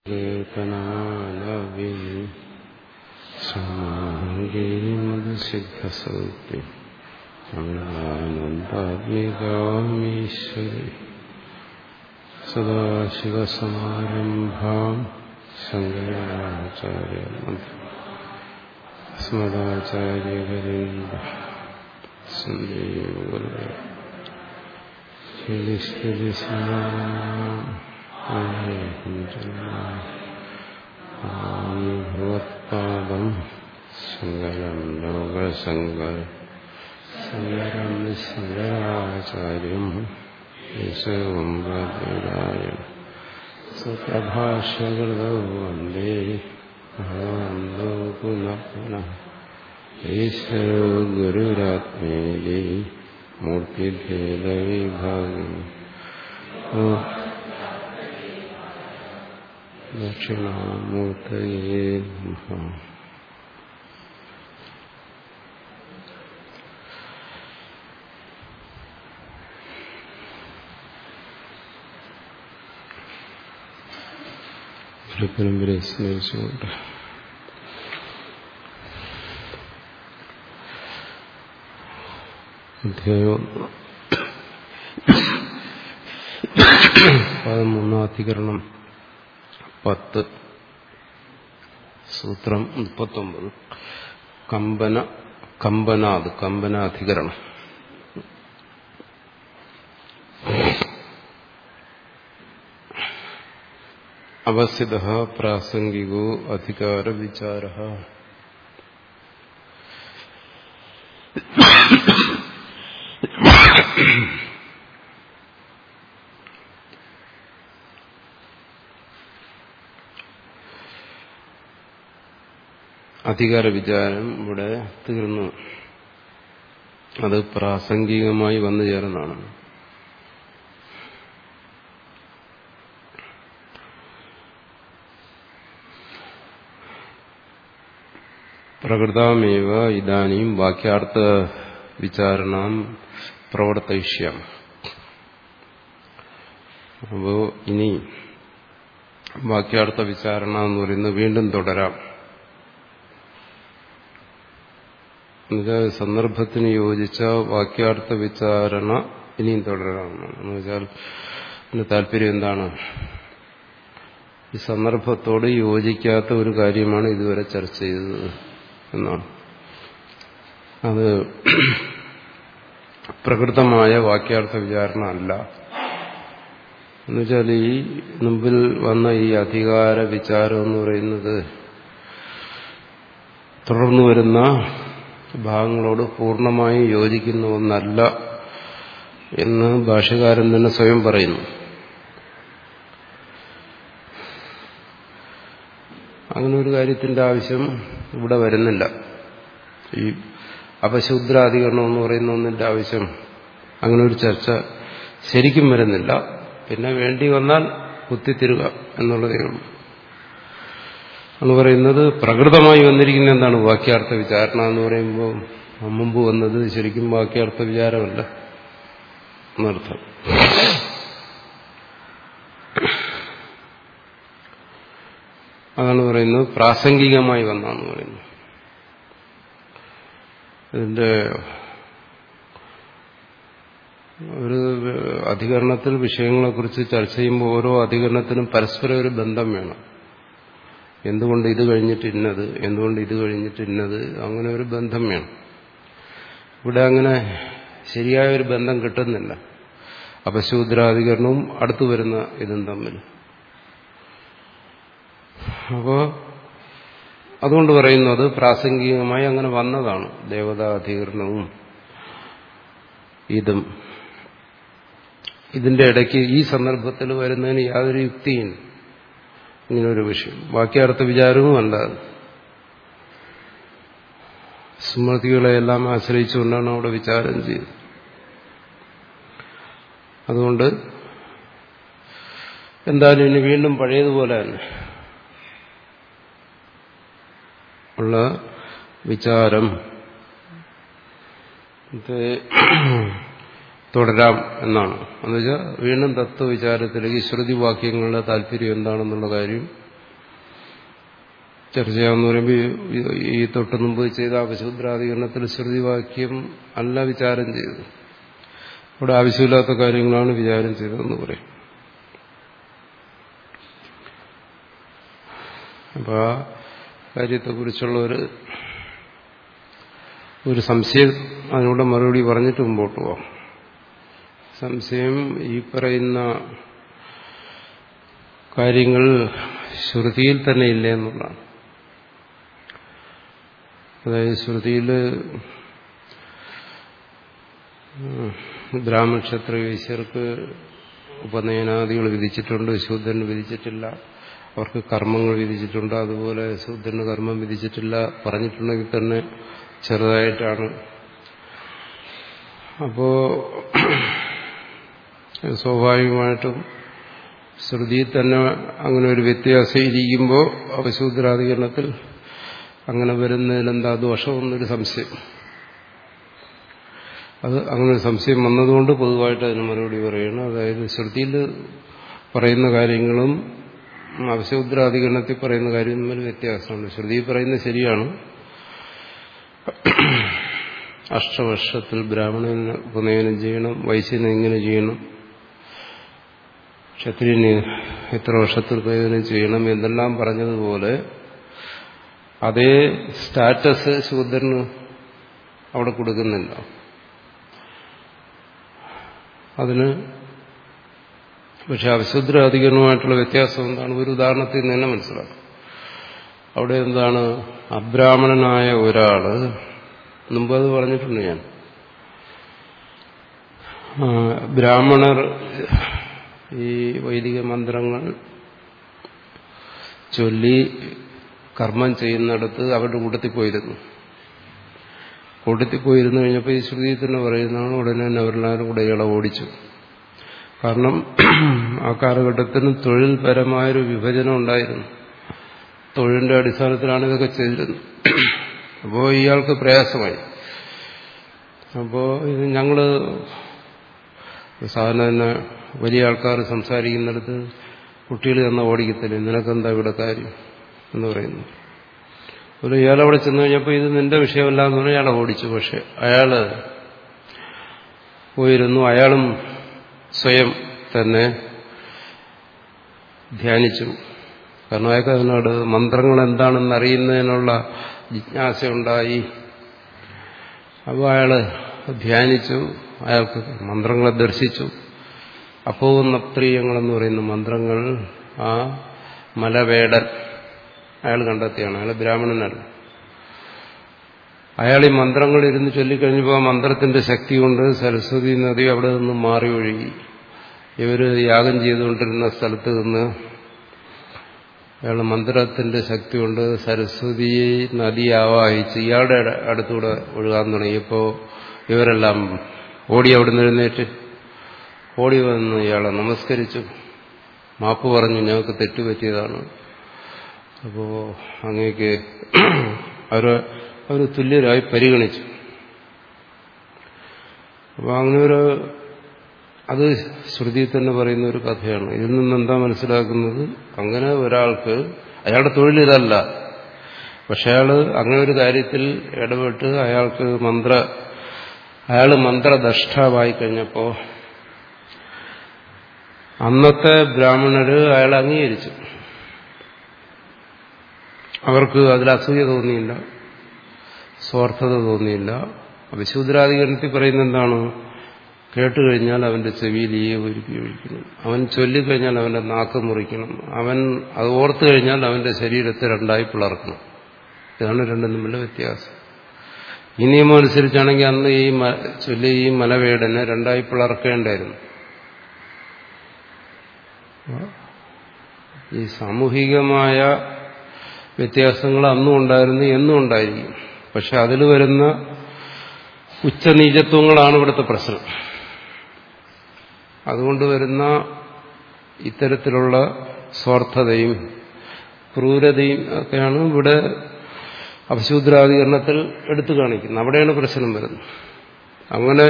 കേതനാലവി സമാഗിരിമതസിദ്ധസൗത്യം അമൃതാനന്ദാത്മികാമീശ്വരി സദാശിവസമാരംഭാം ശങ്കരാചാര്യ സ്മദാചാര്യകരിന്ദ സന്ദീപ സ്ഥിതി ഭഗവത്പാദം ശങ്കരം ലോകശങ്കർ ശങ്കരം ശങ്കരാചാര്യം യേശവും സുപ്രഭാഷ്യകൃതൗ വന്ദേ ഭഗവന്തോ പുനഃ പുനഃ ഈശ്വരോ ഗുരുരാത്മേലി മൂർത്തിഭേദവിഭാഗം ദക്ഷിണാമൂർത്തയേ നമഃ പരമ്പരയെ സ്മരിച്ചുകൊണ്ട് അധ്യായം പതിമൂന്നാം അധികരണം പത്ത് സൂത്രം മുപ്പത്തൊമ്പത് കമ്പന കമ്പനാത് കമ്പനാധികരണം അവസ്ഥിത പ്രാസംഗികോ അധികാര വിചാര അധികാര വിചാരം ഇവിടെ തീർന്നു അത് പ്രാസംഗികമായി വന്നു ചേർന്നാണ് പ്രകൃതമേവ ഇതാനും വാക്യാർത്ഥ വിചാരണം പ്രവർത്തയിഷ്യം അപ്പോ ഇനി വാക്യാർത്ഥ വിചാരണ എന്ന് പറയുന്നത് വീണ്ടും തുടരാം എന്നുവെച്ചാൽ സന്ദർഭത്തിന് യോജിച്ച വാക്യാർത്ഥ വിചാരണ ഇനിയും തുടരാമെന്നാണ് എന്ന് വെച്ചാൽ അതിന്റെ താല്പര്യം എന്താണ് ഈ സന്ദർഭത്തോട് യോജിക്കാത്ത ഒരു കാര്യമാണ് ഇതുവരെ ചർച്ച ചെയ്തത് എന്നാണ് അത് പ്രകൃതമായ വാക്യാർത്ഥ വിചാരണ അല്ല എന്നുവെച്ചാൽ ഈ മുമ്പിൽ വന്ന ഈ അധികാര വിചാരം എന്ന് പറയുന്നത് തുടർന്നു വരുന്ന ഭാഗങ്ങളോട് പൂർണ്ണമായും യോജിക്കുന്ന ഒന്നല്ല എന്ന് ഭാഷകാരൻ തന്നെ സ്വയം പറയുന്നു അങ്ങനെ ഒരു കാര്യത്തിന്റെ ആവശ്യം ഇവിടെ വരുന്നില്ല ഈ അപശൂദ്രാധികരണം എന്ന് പറയുന്ന ഒന്നിന്റെ ആവശ്യം അങ്ങനെ ഒരു ചർച്ച ശരിക്കും വരുന്നില്ല പിന്നെ വേണ്ടി വന്നാൽ കുത്തിത്തിരുക എന്നുള്ളതേ ഉള്ളൂ എന്ന് പറയുന്നത് പ്രകൃതമായി വന്നിരിക്കുന്ന എന്താണ് വാക്യാർത്ഥ വിചാരണ എന്ന് പറയുമ്പോൾ മുമ്പ് വന്നത് ശരിക്കും വാക്യാർത്ഥ വിചാരമല്ല എന്നർത്ഥം അതാണ് പറയുന്നത് പ്രാസംഗികമായി വന്നാന്ന് പറയുന്നു ഇതിന്റെ ഒരു അധികരണത്തിൽ വിഷയങ്ങളെക്കുറിച്ച് ചർച്ച ചെയ്യുമ്പോൾ ഓരോ അധികരണത്തിനും പരസ്പരം ഒരു ബന്ധം വേണം എന്തുകൊണ്ട് ഇത് കഴിഞ്ഞിട്ട് ഇന്നത് എന്തുകൊണ്ട് ഇത് കഴിഞ്ഞിട്ട് ഇന്നത് അങ്ങനെ ഒരു ബന്ധം വേണം ഇവിടെ അങ്ങനെ ശരിയായ ഒരു ബന്ധം കിട്ടുന്നില്ല അപശൂദ്രാധികരണവും അടുത്തു വരുന്ന ഇതും തമ്മിൽ അപ്പോ അതുകൊണ്ട് പറയുന്നത് പ്രാസംഗികമായി അങ്ങനെ വന്നതാണ് ദേവതാധികരണവും ഇതും ഇതിന്റെ ഇടയ്ക്ക് ഈ സന്ദർഭത്തിൽ വരുന്നതിന് യാതൊരു യുക്തിയും ഇങ്ങനൊരു വിഷയം വാക്യാർത്ഥ വിചാരവും അല്ല സ്മൃതികളെയെല്ലാം ആശ്രയിച്ചുകൊണ്ടാണ് അവിടെ വിചാരം ചെയ്തത് അതുകൊണ്ട് എന്തായാലും ഇനി വീണ്ടും പഴയതുപോലെ തന്നെ ഉള്ള വിചാരം തുടരാം എന്നാണ് എന്നുവെച്ചാൽ വീണ്ടും തത്വവിചാരത്തിലേക്ക് ശ്രുതിവാക്യങ്ങളുടെ താല്പര്യം എന്താണെന്നുള്ള കാര്യം ചർച്ച ചെയ്യാമെന്ന് പറയുമ്പോൾ ഈ തൊട്ട് മുമ്പ് ചെയ്ത അപശൂദ്രാധികരണത്തിൽ ശ്രുതിവാക്യം അല്ല വിചാരം ചെയ്തത് ഇവിടെ ആവശ്യമില്ലാത്ത കാര്യങ്ങളാണ് വിചാരം ചെയ്തതെന്ന് പറയും അപ്പോൾ ആ കാര്യത്തെക്കുറിച്ചുള്ള ഒരു ഒരു സംശയം അതിനൂടെ മറുപടി പറഞ്ഞിട്ട് മുമ്പോട്ട് പോവാം സംശയം ഈ പറയുന്ന കാര്യങ്ങൾ ശ്രുതിയിൽ തന്നെ ഇല്ല എന്നുള്ളതാണ് അതായത് ശ്രുതിയിൽ ബ്രാഹ്മണക്ഷത്ര വൈശ്യർക്ക് ഉപനയനാദികൾ വിധിച്ചിട്ടുണ്ട് ശൂദ്രന് വിധിച്ചിട്ടില്ല അവർക്ക് കർമ്മങ്ങൾ വിധിച്ചിട്ടുണ്ട് അതുപോലെ ശൂദ്രന് കർമ്മം വിധിച്ചിട്ടില്ല പറഞ്ഞിട്ടുണ്ടെങ്കിൽ തന്നെ ചെറുതായിട്ടാണ് അപ്പോ സ്വാഭാവികമായിട്ടും ശ്രുതിയിൽ തന്നെ അങ്ങനെ ഒരു വ്യത്യാസം ഇരിക്കുമ്പോൾ അപശൂദ്രാധികരണത്തിൽ അങ്ങനെ വരുന്നതിലെന്താ ദോഷമെന്നൊരു സംശയം അത് അങ്ങനെ ഒരു സംശയം വന്നതുകൊണ്ട് പൊതുവായിട്ട് അതിന് മറുപടി പറയുന്നു അതായത് ശ്രുതിയിൽ പറയുന്ന കാര്യങ്ങളും അപശൂദ്രാധികരണത്തിൽ പറയുന്ന കാര്യം തമ്മിൽ വ്യത്യാസമുണ്ട് ശ്രുതി പറയുന്നത് ശരിയാണ് അഷ്ടവർഷത്തിൽ ബ്രാഹ്മണന് ഉപനയനം ചെയ്യണം വൈശ്യനെ ഇങ്ങനെ ചെയ്യണം ക്ഷത്രിയന് എത്ര വർഷത്തിൽ പ്രയോജനം ചെയ്യണം എന്നെല്ലാം പറഞ്ഞതുപോലെ അതേ സ്റ്റാറ്റസ് ശൂദ്രന് അവിടെ കൊടുക്കുന്നില്ല അതിന് പക്ഷെ അവിശുദ്ര അധികരണമായിട്ടുള്ള വ്യത്യാസം എന്താണ് ഒരു ഉദാഹരണത്തിൽ നിന്ന് തന്നെ മനസ്സിലാക്കും അവിടെ എന്താണ് അബ്രാഹ്മണനായ ഒരാള് മുമ്പ് അത് പറഞ്ഞിട്ടുണ്ട് ഞാൻ ബ്രാഹ്മണർ ഈ വൈദിക മന്ത്രങ്ങൾ ചൊല്ലി കർമ്മം ചെയ്യുന്നിടത്ത് അവരുടെ കൂട്ടത്തിൽ പോയിരുന്നു കൂട്ടത്തിൽ പോയിരുന്നു കഴിഞ്ഞപ്പോൾ ഈ ശ്രുതി തന്നെ പറയുന്നതാണ് ഉടനെ തന്നെ അവരെല്ലാവരും കൂടെ ഇയാളെ ഓടിച്ചു കാരണം ആ കാലഘട്ടത്തിന് തൊഴിൽപരമായൊരു വിഭജനം ഉണ്ടായിരുന്നു തൊഴിലിന്റെ അടിസ്ഥാനത്തിലാണ് ഇതൊക്കെ ചെയ്തിരുന്നത് അപ്പോൾ ഇയാൾക്ക് പ്രയാസമായി അപ്പോൾ ഇത് ഞങ്ങള് സാധാരണ തന്നെ വലിയ ആൾക്കാർ സംസാരിക്കുന്നിടത്ത് കുട്ടികൾ തന്ന ഓടിക്കത്തില്ല നിനക്കെന്താ ഇവിടെ കാര്യം എന്ന് പറയുന്നു ഒരു ഇയാൾ അവിടെ ചെന്ന് കഴിഞ്ഞപ്പോൾ ഇത് നിന്റെ വിഷയമല്ല എന്ന് പറഞ്ഞാൽ അയാളെ ഓടിച്ചു പക്ഷെ അയാള് പോയിരുന്നു അയാളും സ്വയം തന്നെ ധ്യാനിച്ചു കാരണം അയാൾക്ക് അതിനോട് മന്ത്രങ്ങൾ എന്താണെന്ന് അറിയുന്നതിനുള്ള ജിജ്ഞാസയുണ്ടായി അപ്പോൾ അയാള് ധ്യാനിച്ചു അയാൾക്ക് മന്ത്രങ്ങളെ ദർശിച്ചു അപ്പോന്നപ്രിയങ്ങളെന്ന് പറയുന്ന മന്ത്രങ്ങൾ ആ മലവേടൻ അയാൾ കണ്ടെത്തിയാണ് അയാൾ ബ്രാഹ്മണനല്ല അയാൾ ഈ മന്ത്രങ്ങൾ ഇരുന്ന് ചൊല്ലിക്കഴിഞ്ഞപ്പോൾ ആ മന്ത്രത്തിന്റെ ശക്തി കൊണ്ട് സരസ്വതി നദി അവിടെ നിന്ന് മാറി ഒഴുകി ഇവർ യാഗം ചെയ്തുകൊണ്ടിരുന്ന സ്ഥലത്ത് നിന്ന് അയാൾ മന്ത്രത്തിന്റെ ശക്തി കൊണ്ട് സരസ്വതി നദി ആവാഹിച്ച് ഇയാളുടെ അടുത്തൂടെ ഒഴുകാൻ തുടങ്ങിയപ്പോൾ ഇവരെല്ലാം ഓടി അവിടെ നിന്ന് എഴുന്നേറ്റ് ഓടി വന്ന് ഇയാളെ നമസ്കരിച്ചു മാപ്പ് പറഞ്ഞു ഞങ്ങൾക്ക് തെറ്റുപറ്റിയതാണ് അപ്പോ അങ്ങേക്ക് അവർ അവർ തുല്യരായി പരിഗണിച്ചു അപ്പോൾ അങ്ങനെ ഒരു അത് ശ്രുതി തന്നെ പറയുന്ന ഒരു കഥയാണ് ഇതിൽ നിന്ന് എന്താ മനസ്സിലാക്കുന്നത് അങ്ങനെ ഒരാൾക്ക് അയാളുടെ തൊഴിൽ ഇതല്ല പക്ഷെ അയാൾ അങ്ങനെ ഒരു കാര്യത്തിൽ ഇടപെട്ട് അയാൾക്ക് മന്ത്ര അയാൾ മന്ത്രദഷ്ടാവായി കഴിഞ്ഞപ്പോ അന്നത്തെ ബ്രാഹ്മണര് അയാൾ അംഗീകരിച്ചു അവർക്ക് അതിൽ അസൂയ തോന്നിയില്ല സ്വാർത്ഥത തോന്നിയില്ല വിശുദ്രാധികരണത്തിൽ പറയുന്ന എന്താണ് കേട്ടുകഴിഞ്ഞാൽ അവന്റെ ചെവിയിൽ ഈ ഒരുക്കി ഒഴിക്കണം അവൻ ചൊല്ലിക്കഴിഞ്ഞാൽ അവന്റെ നാക്ക് മുറിക്കണം അവൻ അത് ഓർത്തു കഴിഞ്ഞാൽ അവന്റെ ശരീരത്തെ രണ്ടായി പിളർക്കണം ഇതാണ് രണ്ടും തമ്മിലുള്ള വ്യത്യാസം ഈ നിയമം അനുസരിച്ചാണെങ്കിൽ അന്ന് ഈ ചൊല്ലി ഈ മലവേടനെ രണ്ടായി പിളർക്കേണ്ടായിരുന്നു ഈ സാമൂഹികമായ വ്യത്യാസങ്ങൾ അന്നും ഉണ്ടായിരുന്നു എന്നും ഉണ്ടായിരിക്കും പക്ഷെ അതിൽ വരുന്ന ഉച്ചനീചത്വങ്ങളാണ് ഇവിടുത്തെ പ്രശ്നം അതുകൊണ്ട് വരുന്ന ഇത്തരത്തിലുള്ള സ്വാർത്ഥതയും ക്രൂരതയും ഒക്കെയാണ് ഇവിടെ അപശൂദ്രാധികരണത്തിൽ എടുത്തു കാണിക്കുന്നത് അവിടെയാണ് പ്രശ്നം വരുന്നത് അങ്ങനെ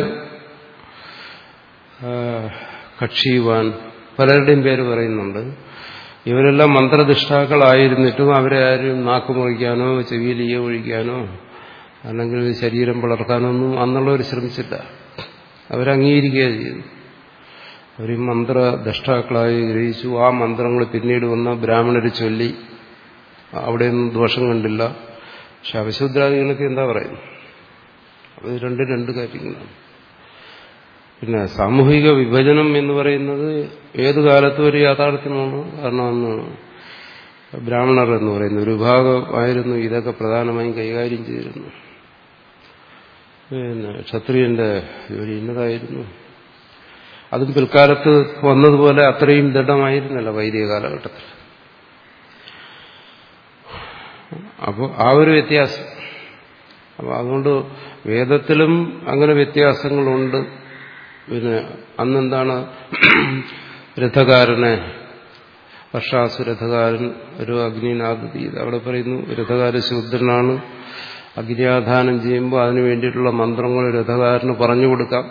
കക്ഷിയുവാൻ പലരുടെയും പേര് പറയുന്നുണ്ട് ഇവരെല്ലാം മന്ത്രദിഷ്ടാക്കളായിരുന്നിട്ടും അവരെ ആരും നാക്ക് മുറിക്കാനോ ചെവിയിൽ ഈയ ഒഴിക്കാനോ അല്ലെങ്കിൽ ശരീരം വളർത്താനോ ഒന്നും അന്നുള്ളവർ ശ്രമിച്ചില്ല അവരംഗീകരിക്കുകയാണ് ചെയ്തു അവർ മന്ത്രദ്രഷ്ടാക്കളായി ഗ്രഹിച്ചു ആ മന്ത്രങ്ങൾ പിന്നീട് വന്ന ബ്രാഹ്മണർ ചൊല്ലി അവിടെയൊന്നും ദോഷം കണ്ടില്ല പക്ഷെ അവിശുദ്ധാദികളൊക്കെ എന്താ പറയുന്നത് അത് രണ്ട് രണ്ട് കാര്യങ്ങളാണ് പിന്നെ സാമൂഹിക വിഭജനം എന്ന് പറയുന്നത് ഏത് കാലത്തും ഒരു യാഥാർത്ഥ്യമാണ് കാരണം അന്ന് ബ്രാഹ്മണർ എന്ന് പറയുന്ന ഒരു വിഭാഗമായിരുന്നു ഇതൊക്കെ പ്രധാനമായും കൈകാര്യം ചെയ്തിരുന്നു പിന്നെ ക്ഷത്രിയന്റെ ജോലി ഇന്നതായിരുന്നു അതും പിൽക്കാലത്ത് വന്നതുപോലെ അത്രയും ദൃഢമായിരുന്നല്ല വൈദിക കാലഘട്ടത്തിൽ അപ്പോൾ ആ ഒരു വ്യത്യാസം അപ്പോൾ അതുകൊണ്ട് വേദത്തിലും അങ്ങനെ വ്യത്യാസങ്ങളുണ്ട് പിന്നെ അന്നെന്താണ് രഥകാരനെ വർഷാസു രഥകാരൻ ഒരു അഗ്നിനാഥി അവിടെ പറയുന്നു രഥകാര ശൂദ്രനാണ് അഗ്നിയാധാനം ചെയ്യുമ്പോൾ അതിനു വേണ്ടിയിട്ടുള്ള മന്ത്രങ്ങൾ രഥകാരന് പറഞ്ഞു കൊടുക്കാം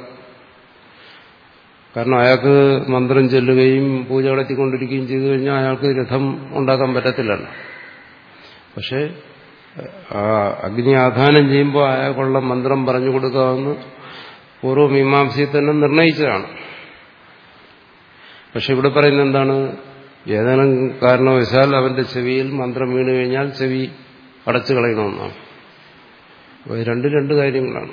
കാരണം അയാൾക്ക് മന്ത്രം ചെല്ലുകയും പൂജ നടത്തിക്കൊണ്ടിരിക്കുകയും ചെയ്തു കഴിഞ്ഞാൽ അയാൾക്ക് രഥം ഉണ്ടാക്കാൻ പറ്റത്തില്ലല്ലോ പക്ഷെ ആ അഗ്നി ആധാനം ചെയ്യുമ്പോൾ അയാൾക്കുള്ള മന്ത്രം പറഞ്ഞു കൊടുക്കാമെന്ന് പൂർവ്വമീമാംസയിൽ തന്നെ നിർണയിച്ചതാണ് പക്ഷെ ഇവിടെ പറയുന്നത് എന്താണ് ഏതെങ്കിലും കാരണവശാൽ അവന്റെ ചെവിയിൽ മന്ത്രം വീണു കഴിഞ്ഞാൽ ചെവി അടച്ചു കളയണമെന്നാണ് അപ്പോൾ രണ്ട് രണ്ട് കാര്യങ്ങളാണ്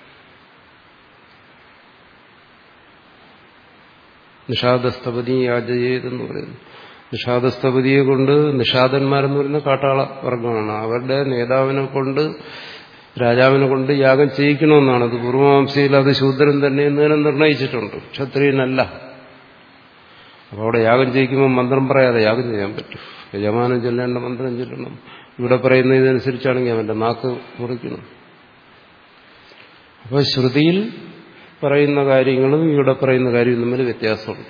നിഷാദസ്തപതി യാചയേതെന്ന് പറയുന്നു നിഷാദസ്തപതിയെ കൊണ്ട് നിഷാദന്മാരെന്ന് പറയുന്ന കാട്ടാള വർഗമാണ് അവരുടെ നേതാവിനെ കൊണ്ട് രാജാവിനെ കൊണ്ട് യാഗം ചെയ്യിക്കണമെന്നാണ് അത് പൂർവമാംസയിൽ അത് ശൂദ്രൻ തന്നെ എന്ന് തന്നെ നിർണയിച്ചിട്ടുണ്ട് ക്ഷത്രിയനല്ല അപ്പോൾ അവിടെ യാഗം ചെയ്യിക്കുമ്പോൾ മന്ത്രം പറയാതെ യാഗം ചെയ്യാൻ പറ്റും യജമാനം ചൊല്ലേണ്ട മന്ത്രം ചൊല്ലണം ഇവിടെ പറയുന്ന ഇതനുസരിച്ചാണെങ്കിൽ അവന്റെ നാക്ക് മുറിക്കണം അപ്പോൾ ശ്രുതിയിൽ പറയുന്ന കാര്യങ്ങളും ഇവിടെ പറയുന്ന കാര്യവും തമ്മിൽ വ്യത്യാസമുണ്ട്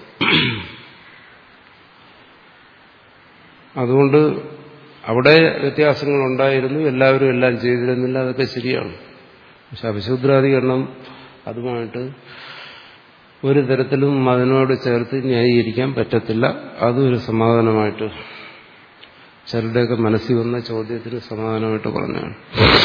അതുകൊണ്ട് അവിടെ വ്യത്യാസങ്ങൾ ഉണ്ടായിരുന്നു എല്ലാവരും എല്ലാം ചെയ്തിരുന്നില്ല അതൊക്കെ ശരിയാണ് പക്ഷെ അവിശുദ്രാധികരണം അതുമായിട്ട് ഒരു തരത്തിലും അതിനോട് ചേർത്ത് ന്യായീകരിക്കാൻ പറ്റത്തില്ല അതൊരു സമാധാനമായിട്ട് ചിലരുടെയൊക്കെ മനസ്സിൽ വന്ന ചോദ്യത്തിന് സമാധാനമായിട്ട് പറഞ്ഞാണ്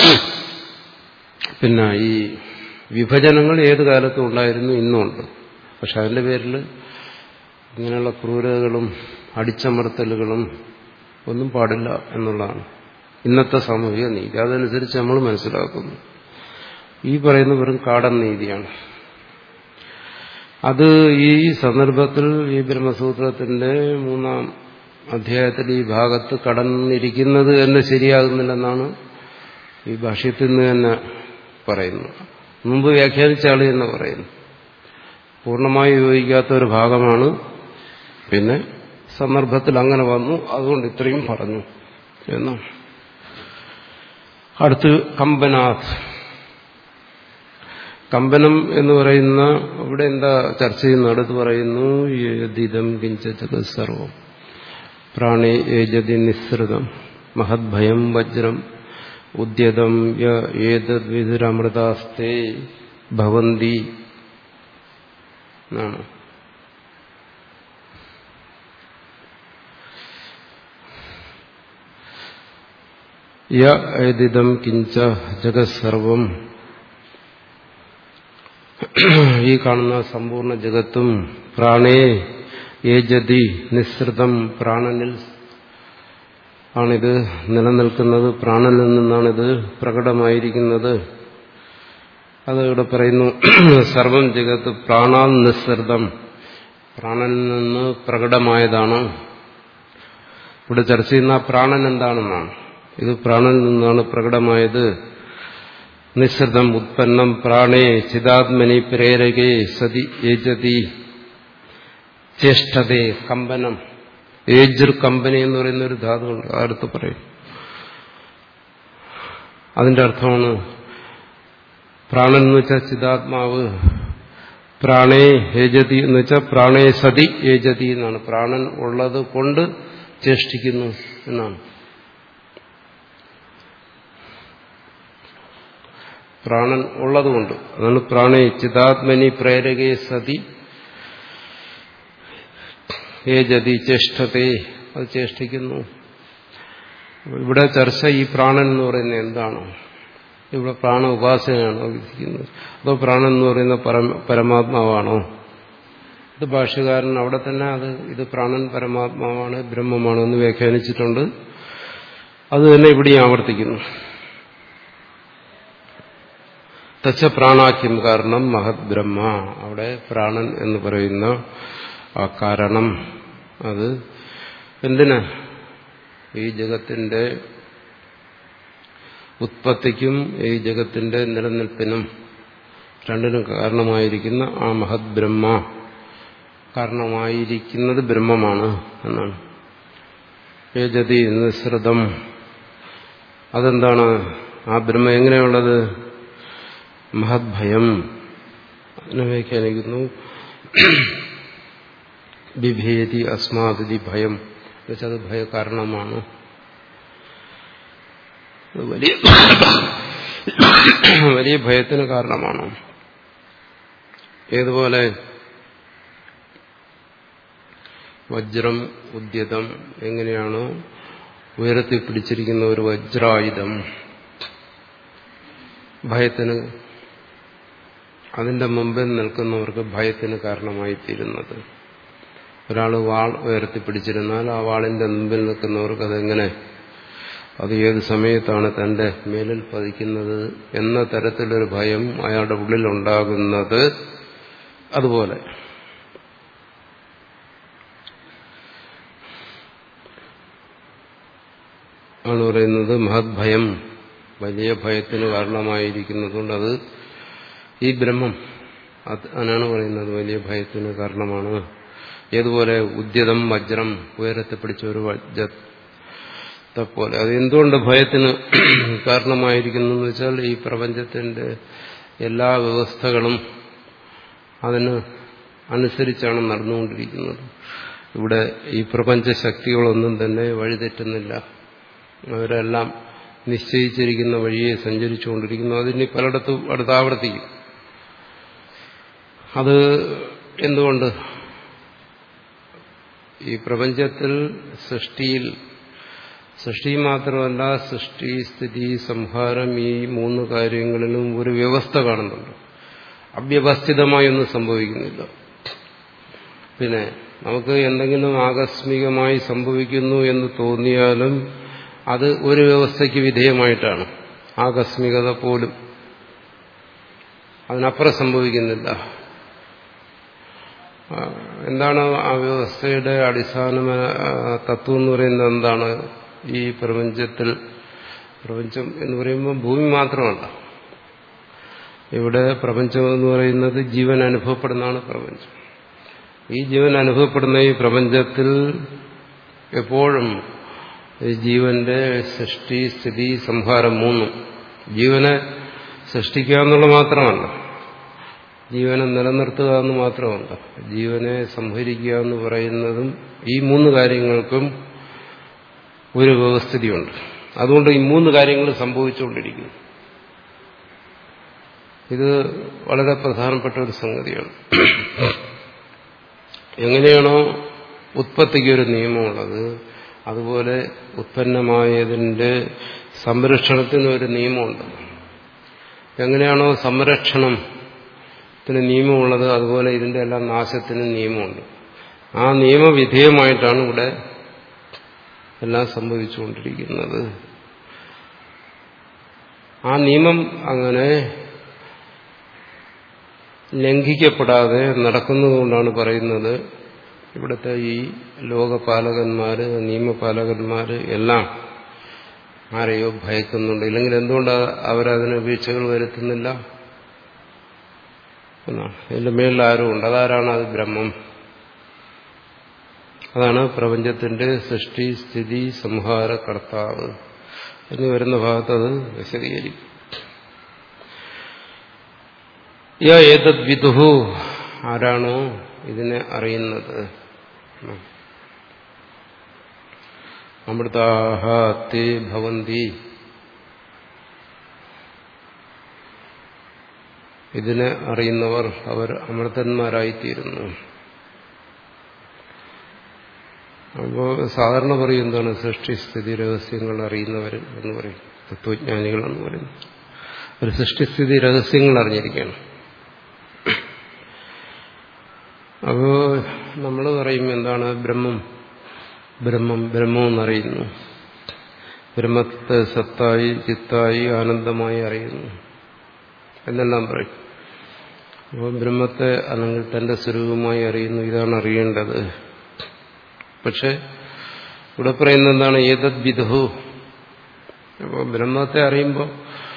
പിന്നെ ഈ വിഭജനങ്ങൾ ഏത് കാലത്തും ഉണ്ടായിരുന്നു ഇന്നുമുണ്ട് പക്ഷെ അതിന്റെ പേരിൽ ഇങ്ങനെയുള്ള ക്രൂരതകളും അടിച്ചമർത്തലുകളും ഒന്നും പാടില്ല എന്നുള്ളതാണ് ഇന്നത്തെ സാമൂഹിക നീതി അതനുസരിച്ച് നമ്മൾ മനസ്സിലാക്കുന്നു ഈ പറയുന്ന വെറും കാടൻ നീതിയാണ് അത് ഈ സന്ദർഭത്തിൽ ഈ ബ്രഹ്മസൂത്രത്തിന്റെ മൂന്നാം അധ്യായത്തിൽ ഈ ഭാഗത്ത് കടന്നിരിക്കുന്നത് തന്നെ ശരിയാകുന്നില്ലെന്നാണ് ഈ ഭാഷ്യത്തിൽ നിന്ന് തന്നെ പറയുന്നത് മുമ്പ് വ്യാഖ്യാനിച്ച ആള് എന്ന് പറയുന്നു പൂർണ്ണമായി യോജിക്കാത്ത ഒരു ഭാഗമാണ് പിന്നെ സന്ദർഭത്തിൽ അങ്ങനെ വന്നു അതുകൊണ്ട് ഇത്രയും പറഞ്ഞു എന്ന് അടുത്ത് കമ്പനാഥ് കമ്പനം എന്ന് പറയുന്ന ഇവിടെ എന്താ ചർച്ച ചെയ്യുന്ന അടുത്ത് പറയുന്നു യദിതം കിഞ്ചത് സർവം പ്രാണി ഏജതി നിസ്സൃതം മഹദ്ഭയം വജ്രം ഉദ്യതം ഏതദ്വിതുരമൃതാസ്തേ ഭവന്തി എന്നാണ് യദിതം കിഞ്ച ജഗത്സർവം ഈ കാണുന്ന സമ്പൂർണ്ണ ജഗത്തും പ്രാണേ ഏജതി നിസ്സൃതം പ്രാണനിൽ ആണിത് നിലനിൽക്കുന്നത് പ്രാണനിൽ നിന്നാണിത് പ്രകടമായിരിക്കുന്നത് അത് ഇവിടെ പറയുന്നു സർവം ജഗത്ത് പ്രാണാൽ നിസ്സൃതം പ്രാണനിൽ നിന്ന് പ്രകടമായതാണ് ഇവിടെ ചർച്ച ചെയ്യുന്ന പ്രാണൻ എന്താണെന്നാണ് ഇത് പ്രാണനിൽ നിന്നാണ് പ്രകടമായത് നിസ്സൃതം ഉത്പന്നം പ്രാണേ ചിതാത്മനി പ്രേരകേ സതി ഏജതി ചേഷ്ടതേ കമ്പനം ഏജർ കമ്പനി എന്ന് പറയുന്ന ഒരു ധാതുണ്ട് അടുത്ത് പറയും അതിന്റെ അർത്ഥമാണ് പ്രാണൻ എന്ന് വെച്ചാൽ ചിതാത്മാവ് പ്രാണേ ഏജതി എന്ന് വെച്ചാൽ പ്രാണേ സതി ഏജതി എന്നാണ് പ്രാണൻ ഉള്ളത് കൊണ്ട് ചേഷ്ടിക്കുന്നു എന്നാണ് പ്രാണൻ ഉള്ളതുകൊണ്ട് അതാണ് പ്രാണേ ചിതാത്മനി പ്രേരകേ സതി ഏജതി ചേഷ്ടതേ അത് ചേഷ്ടിക്കുന്നു ഇവിടെ ചർച്ച ഈ പ്രാണൻ എന്ന് പറയുന്നത് എന്താണ് ഇവിടെ പ്രാണ ഉപാസനയാണോ വിധിക്കുന്നത് അതോ പ്രാണൻ എന്ന് പറയുന്ന പരമാത്മാവാണോ ഇത് ഭാഷ്യകാരൻ അവിടെ തന്നെ അത് ഇത് പ്രാണൻ പരമാത്മാവാണ് ബ്രഹ്മമാണ് എന്ന് വ്യാഖ്യാനിച്ചിട്ടുണ്ട് അത് തന്നെ ഇവിടെയും ആവർത്തിക്കുന്നു തച്ച പ്രാണാഖ്യം കാരണം മഹത് ബ്രഹ്മ അവിടെ പ്രാണൻ എന്ന് പറയുന്ന ആ കാരണം അത് എന്തിന് ഈ ജഗത്തിന്റെ ഉത്പത്തിക്കും ഈ ജഗത്തിന്റെ നിലനിൽപ്പിനും രണ്ടിനും കാരണമായിരിക്കുന്ന ആ മഹത് ബ്രഹ്മ കാരണമായിരിക്കുന്നത് ബ്രഹ്മമാണ് എന്നാണ് ഏജതി നിസ്സൃതം അതെന്താണ് ആ ബ്രഹ്മ എങ്ങനെയുള്ളത് മഹത് ഭയം അതിനെ വ്യാഖ്യാനിക്കുന്നു ബിഭേതി അസ്മാതി ഭയം എന്നുവെച്ചാൽ അത് ഭയ കാരണമാണ് വലിയ വലിയ ഭയത്തിന് കാരണമാണ് ഏതുപോലെ വജ്രം ഉദ്യതം എങ്ങനെയാണോ ഉയരത്തി പിടിച്ചിരിക്കുന്ന ഒരു വജ്രായുധം ഭയത്തിന് അതിന്റെ മുമ്പിൽ നിൽക്കുന്നവർക്ക് ഭയത്തിന് കാരണമായി തീരുന്നത് ഒരാൾ വാൾ ഉയർത്തി പിടിച്ചിരുന്നാൽ ആ വാളിന്റെ മുമ്പിൽ നിൽക്കുന്നവർക്ക് അതെങ്ങനെ അത് ഏത് സമയത്താണ് തന്റെ മേലിൽ പതിക്കുന്നത് എന്ന തരത്തിലൊരു ഭയം അയാളുടെ ഉള്ളിൽ ഉണ്ടാകുന്നത് അതുപോലെ ആണ് പറയുന്നത് മഹത് ഭയം വലിയ ഭയത്തിന് കാരണമായിരിക്കുന്നതുകൊണ്ട് അത് ഈ ബ്രഹ്മം അതിനാണ് പറയുന്നത് വലിയ ഭയത്തിന് കാരണമാണ് ഏതുപോലെ ഉദ്യതം വജ്രം ഉയരത്തെ പിടിച്ച ഒരു വജ്രത്തെ പോലെ അത് എന്തുകൊണ്ട് ഭയത്തിന് കാരണമായിരിക്കുന്നു എന്ന് വെച്ചാൽ ഈ പ്രപഞ്ചത്തിന്റെ എല്ലാ വ്യവസ്ഥകളും അതിന് അനുസരിച്ചാണ് നടന്നുകൊണ്ടിരിക്കുന്നത് ഇവിടെ ഈ പ്രപഞ്ച ശക്തികളൊന്നും തന്നെ വഴിതെറ്റുന്നില്ല അവരെല്ലാം നിശ്ചയിച്ചിരിക്കുന്ന വഴിയെ സഞ്ചരിച്ചുകൊണ്ടിരിക്കുന്നു അതിന് പലയിടത്തും അടുത്ത് ആവർത്തിക്കും അത് എന്തുകൊണ്ട് ഈ പ്രപഞ്ചത്തിൽ സൃഷ്ടിയിൽ സൃഷ്ടി മാത്രമല്ല സൃഷ്ടി സ്ഥിതി സംഹാരം ഈ മൂന്ന് കാര്യങ്ങളിലും ഒരു വ്യവസ്ഥ കാണുന്നുണ്ട് അവ്യവസ്ഥിതമായി ഒന്നും സംഭവിക്കുന്നില്ല പിന്നെ നമുക്ക് എന്തെങ്കിലും ആകസ്മികമായി സംഭവിക്കുന്നു എന്ന് തോന്നിയാലും അത് ഒരു വ്യവസ്ഥയ്ക്ക് വിധേയമായിട്ടാണ് ആകസ്മികത പോലും അതിനപ്പുറം സംഭവിക്കുന്നില്ല എന്താണ് ആ വ്യവസ്ഥയുടെ അടിസ്ഥാന തത്വം എന്ന് പറയുന്നത് എന്താണ് ഈ പ്രപഞ്ചത്തിൽ പ്രപഞ്ചം എന്ന് പറയുമ്പോൾ ഭൂമി മാത്രമല്ല ഇവിടെ പ്രപഞ്ചം എന്ന് പറയുന്നത് ജീവൻ അനുഭവപ്പെടുന്നതാണ് പ്രപഞ്ചം ഈ ജീവൻ അനുഭവപ്പെടുന്ന ഈ പ്രപഞ്ചത്തിൽ എപ്പോഴും ഈ ജീവന്റെ സൃഷ്ടി സ്ഥിതി സംഹാരം മൂന്നും ജീവനെ സൃഷ്ടിക്കുക എന്നുള്ളത് മാത്രമല്ല ജീവനെ നിലനിർത്തുക എന്ന് മാത്രമല്ല ജീവനെ സംഹരിക്കുക എന്ന് പറയുന്നതും ഈ മൂന്ന് കാര്യങ്ങൾക്കും ഒരു വ്യവസ്ഥിതിയുണ്ട് അതുകൊണ്ട് ഈ മൂന്ന് കാര്യങ്ങൾ സംഭവിച്ചുകൊണ്ടിരിക്കുന്നു ഇത് വളരെ പ്രധാനപ്പെട്ട ഒരു സംഗതിയാണ് എങ്ങനെയാണോ ഉത്പത്തിക്ക് ഒരു നിയമമുള്ളത് അതുപോലെ ഉത്പന്നമായതിന്റെ സംരക്ഷണത്തിന് ഒരു നിയമമുണ്ട് എങ്ങനെയാണോ സംരക്ഷണത്തിന് നിയമമുള്ളത് അതുപോലെ ഇതിന്റെ എല്ലാം നാശത്തിന് നിയമമുണ്ട് ആ നിയമവിധേയമായിട്ടാണ് ഇവിടെ എല്ലാം സംഭവിച്ചുകൊണ്ടിരിക്കുന്നത് ആ നിയമം അങ്ങനെ ലംഘിക്കപ്പെടാതെ നടക്കുന്നതുകൊണ്ടാണ് പറയുന്നത് ഇവിടുത്തെ ഈ ലോകപാലകന്മാര് നിയമപാലകന്മാര് എല്ലാം ആരെയോ ഭയക്കുന്നുണ്ട് ഇല്ലെങ്കിൽ എന്തുകൊണ്ട് അവരതിന് വീഴ്ചകൾ വരുത്തുന്നില്ല എന്നാണ് ഇതിന്റെ മേളിൽ ആരും ഉണ്ട് അതാരാണ് അത് ബ്രഹ്മം അതാണ് പ്രപഞ്ചത്തിന്റെ സൃഷ്ടി സ്ഥിതി സംഹാര കർത്താവ് എന്ന് വരുന്ന ഭാഗത്ത് അത് വിശദീകരിക്കും ഏതദ് വിദുഹു ആരാണോ ഇതിനെ അറിയുന്നത് അമൃതാഹ തേ ഭവന്തി ഇതിനെ അറിയുന്നവർ അവർ അമൃതന്മാരായിത്തീരുന്നു അപ്പോൾ സാധാരണ പറയും എന്താണ് സൃഷ്ടിസ്ഥിതി രഹസ്യങ്ങൾ അറിയുന്നവർ എന്ന് പറയും തത്വജ്ഞാനികൾ എന്ന് പറയുന്നു ഒരു സൃഷ്ടിസ്ഥിതി രഹസ്യങ്ങൾ അറിഞ്ഞിരിക്കുകയാണ് അപ്പോൾ നമ്മൾ പറയും എന്താണ് ബ്രഹ്മം ബ്രഹ്മം ബ്രഹ്മം എന്നറിയുന്നു ബ്രഹ്മത്തെ സത്തായി ചിത്തായി ആനന്ദമായി അറിയുന്നു എന്നെല്ലാം പറയും അപ്പോൾ ബ്രഹ്മത്തെ അല്ലെങ്കിൽ തന്റെ സ്വരൂപമായി അറിയുന്നു ഇതാണ് അറിയേണ്ടത് പക്ഷെ ഇവിടെ പറയുന്നത് എന്താണ് ഏതത് വിധു അപ്പോൾ ബ്രഹ്മത്തെ അറിയുമ്പോൾ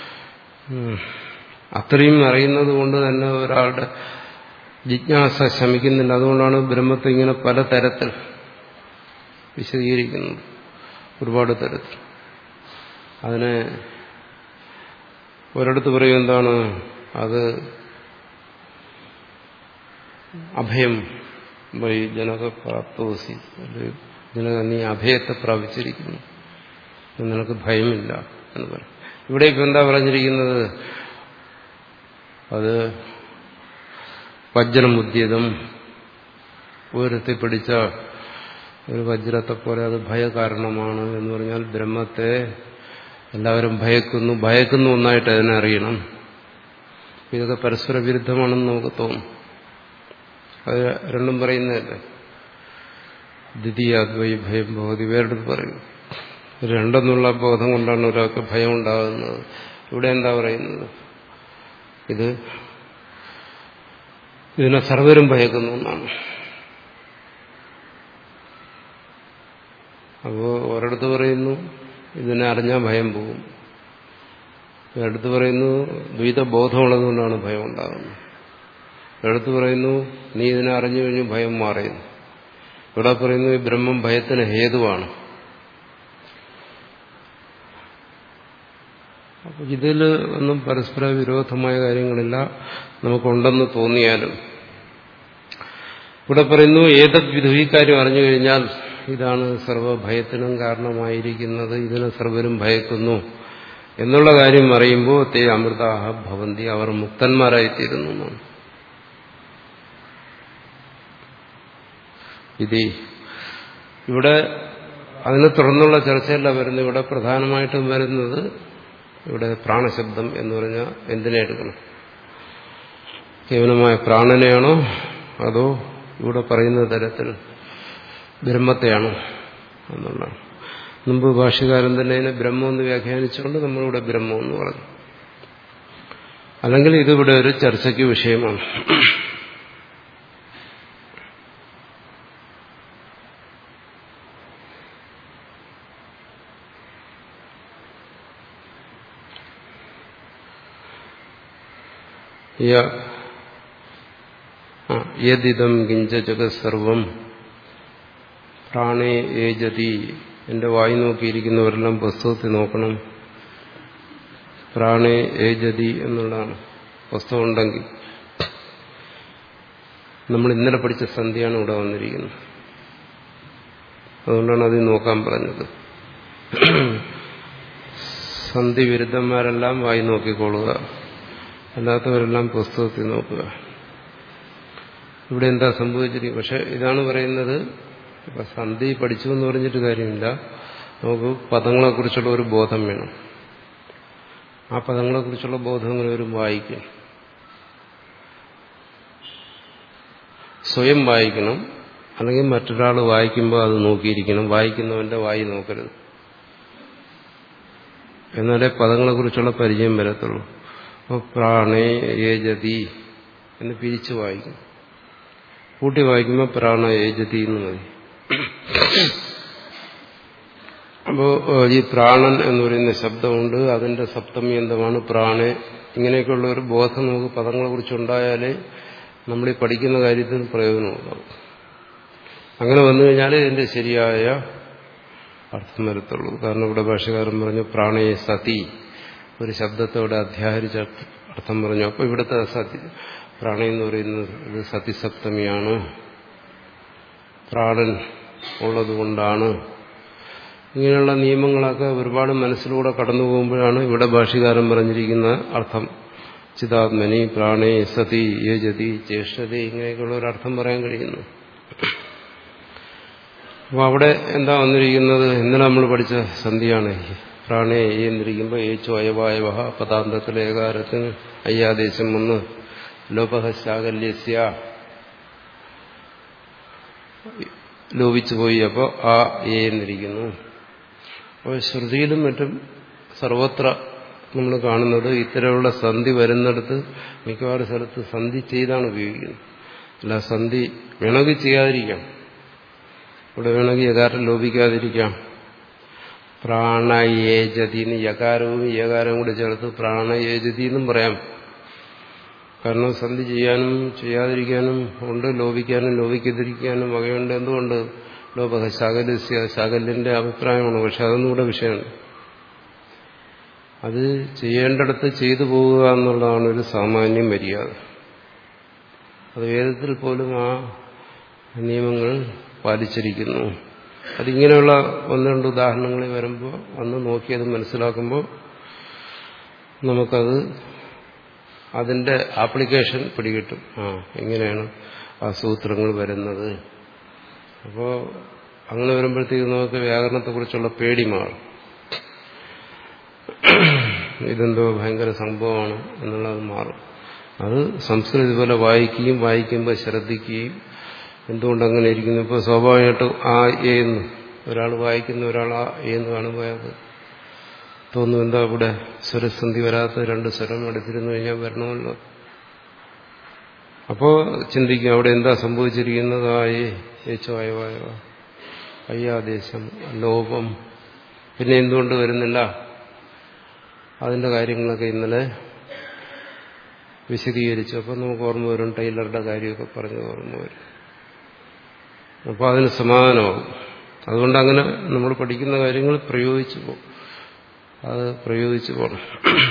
അത്രയും അറിയുന്നത് കൊണ്ട് തന്നെ ഒരാളുടെ ജിജ്ഞാസ ശമിക്കുന്നില്ല അതുകൊണ്ടാണ് ബ്രഹ്മത്തെ ഇങ്ങനെ പലതരത്തിൽ വിശദീകരിക്കുന്നത് ഒരുപാട് തരത്തിൽ അതിനെ ഒരിടത്ത് പറയും എന്താണ് അത് അഭയം വൈ ജനക പ്രാപ്തോസി ജനക നീ അഭയത്തെ പ്രാപിച്ചിരിക്കുന്നു നിനക്ക് ഭയമില്ല എന്ന് പറയും ഇവിടെ ഇപ്പം എന്താ പറഞ്ഞിരിക്കുന്നത് അത് വജ്രമുദ്യതം ഉയരത്തിൽ പിടിച്ച ഒരു വജ്രത്തെ പോലെ അത് ഭയകാരണമാണ് എന്ന് പറഞ്ഞാൽ ബ്രഹ്മത്തെ എല്ലാവരും ഭയക്കുന്നു ഭയക്കുന്ന ഒന്നായിട്ട് അതിനെ അറിയണം ഇതൊക്കെ പരസ്പര വിരുദ്ധമാണെന്ന് നമുക്ക് തോന്നും അത് രണ്ടും പറയുന്നതല്ലേ ദ്വിതീയാദ്വൈ ഭയം ഭവതി വേറെടുത്ത് പറയും രണ്ടെന്നുള്ള ബോധം കൊണ്ടാണ് ഒരാൾക്ക് ഭയം ഉണ്ടാകുന്നത് ഇവിടെ എന്താ പറയുന്നത് ഇത് ഇതിനെ സർവരും ഭയക്കുന്നു എന്നാണ് അപ്പോൾ ഒരിടത്ത് പറയുന്നു ഇതിനെ അറിഞ്ഞാൽ ഭയം പോകും ഒരിടത്ത് പറയുന്നു ദ്വൈതബോധമുള്ളതുകൊണ്ടാണ് ഭയം ഉണ്ടാകുന്നത് ഒരിടത്ത് പറയുന്നു നീ ഇതിനെ അറിഞ്ഞു കഴിഞ്ഞു ഭയം മാറിയുന്നു ഇവിടെ പറയുന്നു ഈ ബ്രഹ്മം ഭയത്തിന് ഹേതുവാണ് അപ്പൊ ഇതിൽ ഒന്നും പരസ്പര വിരോധമായ കാര്യങ്ങളില്ല നമുക്കുണ്ടെന്ന് തോന്നിയാലും ഇവിടെ പറയുന്നു ഏതത് വിധു ഈ കാര്യം അറിഞ്ഞു കഴിഞ്ഞാൽ ഇതാണ് സർവഭയത്തിനും കാരണമായിരിക്കുന്നത് ഇതിനെ സർവരും ഭയക്കുന്നു എന്നുള്ള കാര്യം അറിയുമ്പോൾ തേ അമൃതാഹ ഭവന്തി അവർ മുക്തന്മാരായിത്തീരുന്നു എന്നാണ് ഇത് ഇവിടെ അതിനെ തുടർന്നുള്ള ചർച്ചയല്ല വരുന്നത് ഇവിടെ പ്രധാനമായിട്ടും വരുന്നത് ഇവിടെ പ്രാണശബ്ദം എന്ന് പറഞ്ഞാൽ എന്തിനെ എടുക്കണം കേവലമായ പ്രാണനെയാണോ അതോ ഇവിടെ പറയുന്ന തരത്തിൽ ബ്രഹ്മത്തെയാണോ എന്നുള്ളതാണ് മുമ്പ് ഭാഷ്യകാരൻ തന്നെ ഇതിനെ ബ്രഹ്മം എന്ന് വ്യാഖ്യാനിച്ചുകൊണ്ട് നമ്മളിവിടെ ബ്രഹ്മം എന്ന് പറഞ്ഞു അല്ലെങ്കിൽ ഇതിവിടെ ഒരു ചർച്ചയ്ക്ക് വിഷയമാണ് യദിതം കിഞ്ച ജഗത്സർവം പ്രാണേ ഏജതി എന്റെ വായി നോക്കിയിരിക്കുന്നവരെല്ലാം പുസ്തകത്തിൽ നോക്കണം പ്രാണേ ഏജതി എന്നുള്ളതാണ് പുസ്തകം ഉണ്ടെങ്കിൽ നമ്മൾ ഇന്നലെ പഠിച്ച സന്ധ്യയാണ് ഇവിടെ വന്നിരിക്കുന്നത് അതുകൊണ്ടാണ് അത് നോക്കാൻ പറഞ്ഞത് സന്ധി വിരുദ്ധന്മാരെല്ലാം വായി നോക്കിക്കൊള്ളുക അല്ലാത്തവരെല്ലാം പുസ്തകത്തിൽ നോക്കുക ഇവിടെ എന്താ സംഭവിച്ചിരിക്കും പക്ഷെ ഇതാണ് പറയുന്നത് ഇപ്പൊ സന്ധി പഠിച്ചു എന്ന് പറഞ്ഞിട്ട് കാര്യമില്ല നമുക്ക് പദങ്ങളെക്കുറിച്ചുള്ള ഒരു ബോധം വേണം ആ പദങ്ങളെക്കുറിച്ചുള്ള ബോധം അങ്ങനെ ഒരു വായിക്കും സ്വയം വായിക്കണം അല്ലെങ്കിൽ മറ്റൊരാൾ വായിക്കുമ്പോൾ അത് നോക്കിയിരിക്കണം വായിക്കുന്നവന്റെ വായി നോക്കരുത് എന്നാലേ പദങ്ങളെക്കുറിച്ചുള്ള പരിചയം വരത്തുള്ളൂ അപ്പോൾ പ്രാണേ ഏജതി എന്ന് പിരിച്ചു വായിക്കും കൂട്ടി വായിക്കുമ്പോൾ പ്രാണ ഏജതി എന്ന് മതി അപ്പോ ഈ പ്രാണൻ എന്ന് പറയുന്ന ശബ്ദമുണ്ട് അതിന്റെ സപ്തമി എന്താണ് പ്രാണെ ഇങ്ങനെയൊക്കെയുള്ള ഒരു ബോധം നമുക്ക് പദങ്ങളെ കുറിച്ചുണ്ടായാലേ നമ്മൾ ഈ പഠിക്കുന്ന കാര്യത്തിൽ പ്രയോജനമുണ്ടാവും അങ്ങനെ വന്നു കഴിഞ്ഞാൽ ഇതിന്റെ ശരിയായ അർത്ഥം വരത്തുള്ളൂ കാരണം ഇവിടെ ഭാഷകാരൻ പറഞ്ഞു പ്രാണയെ സതി ഒരു ശബ്ദത്തോടെ അധ്യാഹരിച്ച അർത്ഥം പറഞ്ഞു അപ്പോൾ ഇവിടുത്തെ സതി പ്രാണ എന്ന് പറയുന്നത് ഇത് സതിസപ്തമിയാണ് പ്രാണൻ ഉള്ളതുകൊണ്ടാണ് ഇങ്ങനെയുള്ള നിയമങ്ങളൊക്കെ ഒരുപാട് മനസ്സിലൂടെ കടന്നു പോകുമ്പോഴാണ് ഇവിടെ ഭാഷകാരൻ പറഞ്ഞിരിക്കുന്ന അർത്ഥം ചിതാത്മനി പ്രാണേ സതി യജതി ചേഷ്ടതി ഇങ്ങനെയൊക്കെയുള്ള ഒരു അർത്ഥം പറയാൻ കഴിയുന്നു അപ്പോൾ അവിടെ എന്താ വന്നിരിക്കുന്നത് ഇന്നലെ നമ്മൾ പഠിച്ച സന്ധിയാണ് പ്രാണേ എന്നിരിക്കുമ്പോൾ ഏച്ചു അയവായവ പദാന്തത്തിൽ ഏകാരത്തിന് അയ്യാദേശം വന്ന് ലോപഹ ശാകല്യസ്യ ലോപിച്ചു പോയി അപ്പോൾ ആ ഏ എന്നിരിക്കുന്നു അപ്പോൾ ശ്രുതിയിലും മറ്റും സർവത്ര നമ്മൾ കാണുന്നത് ഇത്തരമുള്ള സന്ധി വരുന്നിടത്ത് മിക്കവാറും സ്ഥലത്ത് സന്ധി ചെയ്താണ് ഉപയോഗിക്കുന്നത് അല്ല സന്ധി വേണമെങ്കിൽ ചെയ്യാതിരിക്കാം ഇവിടെ വേണമെങ്കിൽ യകാരം ലോപിക്കാതിരിക്കാം പ്രാണയേജതിന് യകാരവും യകാരവും കൂടി ചേർത്ത് പ്രാണയേജതി എന്നും പറയാം കാരണം സന്ധി ചെയ്യാനും ചെയ്യാതിരിക്കാനും ഉണ്ട് ലോപിക്കാനും ലോപിക്കാതിരിക്കാനും വകയുണ്ട് എന്തുകൊണ്ട് ലോപക ശാകല്യ ശാകല്യന്റെ അഭിപ്രായമാണ് പക്ഷെ അതൊന്നും ഇവിടെ വിഷയമാണ് അത് ചെയ്യേണ്ടടുത്ത് ചെയ്തു പോവുക എന്നുള്ളതാണ് ഒരു സാമാന്യം മര്യാദ അത് വേദത്തിൽ പോലും ആ നിയമങ്ങൾ പാലിച്ചിരിക്കുന്നു അതിങ്ങനെയുള്ള ഒന്ന് രണ്ട് ഉദാഹരണങ്ങളിൽ വരുമ്പോൾ അന്ന് നോക്കിയത് മനസ്സിലാക്കുമ്പോൾ നമുക്കത് അതിന്റെ ആപ്ലിക്കേഷൻ പിടികിട്ടും ആ എങ്ങനെയാണ് ആ സൂത്രങ്ങൾ വരുന്നത് അപ്പോൾ അങ്ങനെ വരുമ്പോഴത്തേക്ക് നമുക്ക് വ്യാകരണത്തെക്കുറിച്ചുള്ള പേടി മാറും ഇതെന്തോ ഭയങ്കര സംഭവമാണ് എന്നുള്ളത് മാറും അത് സംസ്കൃതം ഇതുപോലെ വായിക്കുകയും വായിക്കുമ്പോൾ ശ്രദ്ധിക്കുകയും എന്തുകൊണ്ട് അങ്ങനെ ഇരിക്കുന്നു ഇപ്പോൾ സ്വാഭാവികമായിട്ടും ആ എന്ന് ഒരാൾ വായിക്കുന്ന ഒരാൾ ആ എന്ന് കാണുമ്പോൾ അയാൾക്ക് തോന്നും എന്താ ഇവിടെ സ്വരസന്ധി വരാത്ത രണ്ട് സ്വരം എടുത്തിരുന്നു കഴിഞ്ഞാൽ വരണമല്ലോ അപ്പോൾ ചിന്തിക്കും അവിടെ എന്താ സംഭവിച്ചിരിക്കുന്നത് ആ ഏ ഏച്ചോ അയവായോ അയ്യാദേശം ലോപം പിന്നെ എന്തുകൊണ്ട് വരുന്നില്ല അതിന്റെ കാര്യങ്ങളൊക്കെ ഇന്നലെ വിശദീകരിച്ചു അപ്പോൾ നമുക്ക് ഓർമ്മ വരും ടൈലറുടെ കാര്യമൊക്കെ പറഞ്ഞ് ഓർമ്മ വരും അപ്പോൾ അതിന് സമാധാനമാകും അതുകൊണ്ട് അങ്ങനെ നമ്മൾ പഠിക്കുന്ന കാര്യങ്ങൾ പ്രയോഗിച്ചു പോകും അത് പ്രയോഗിച്ചു പോകണം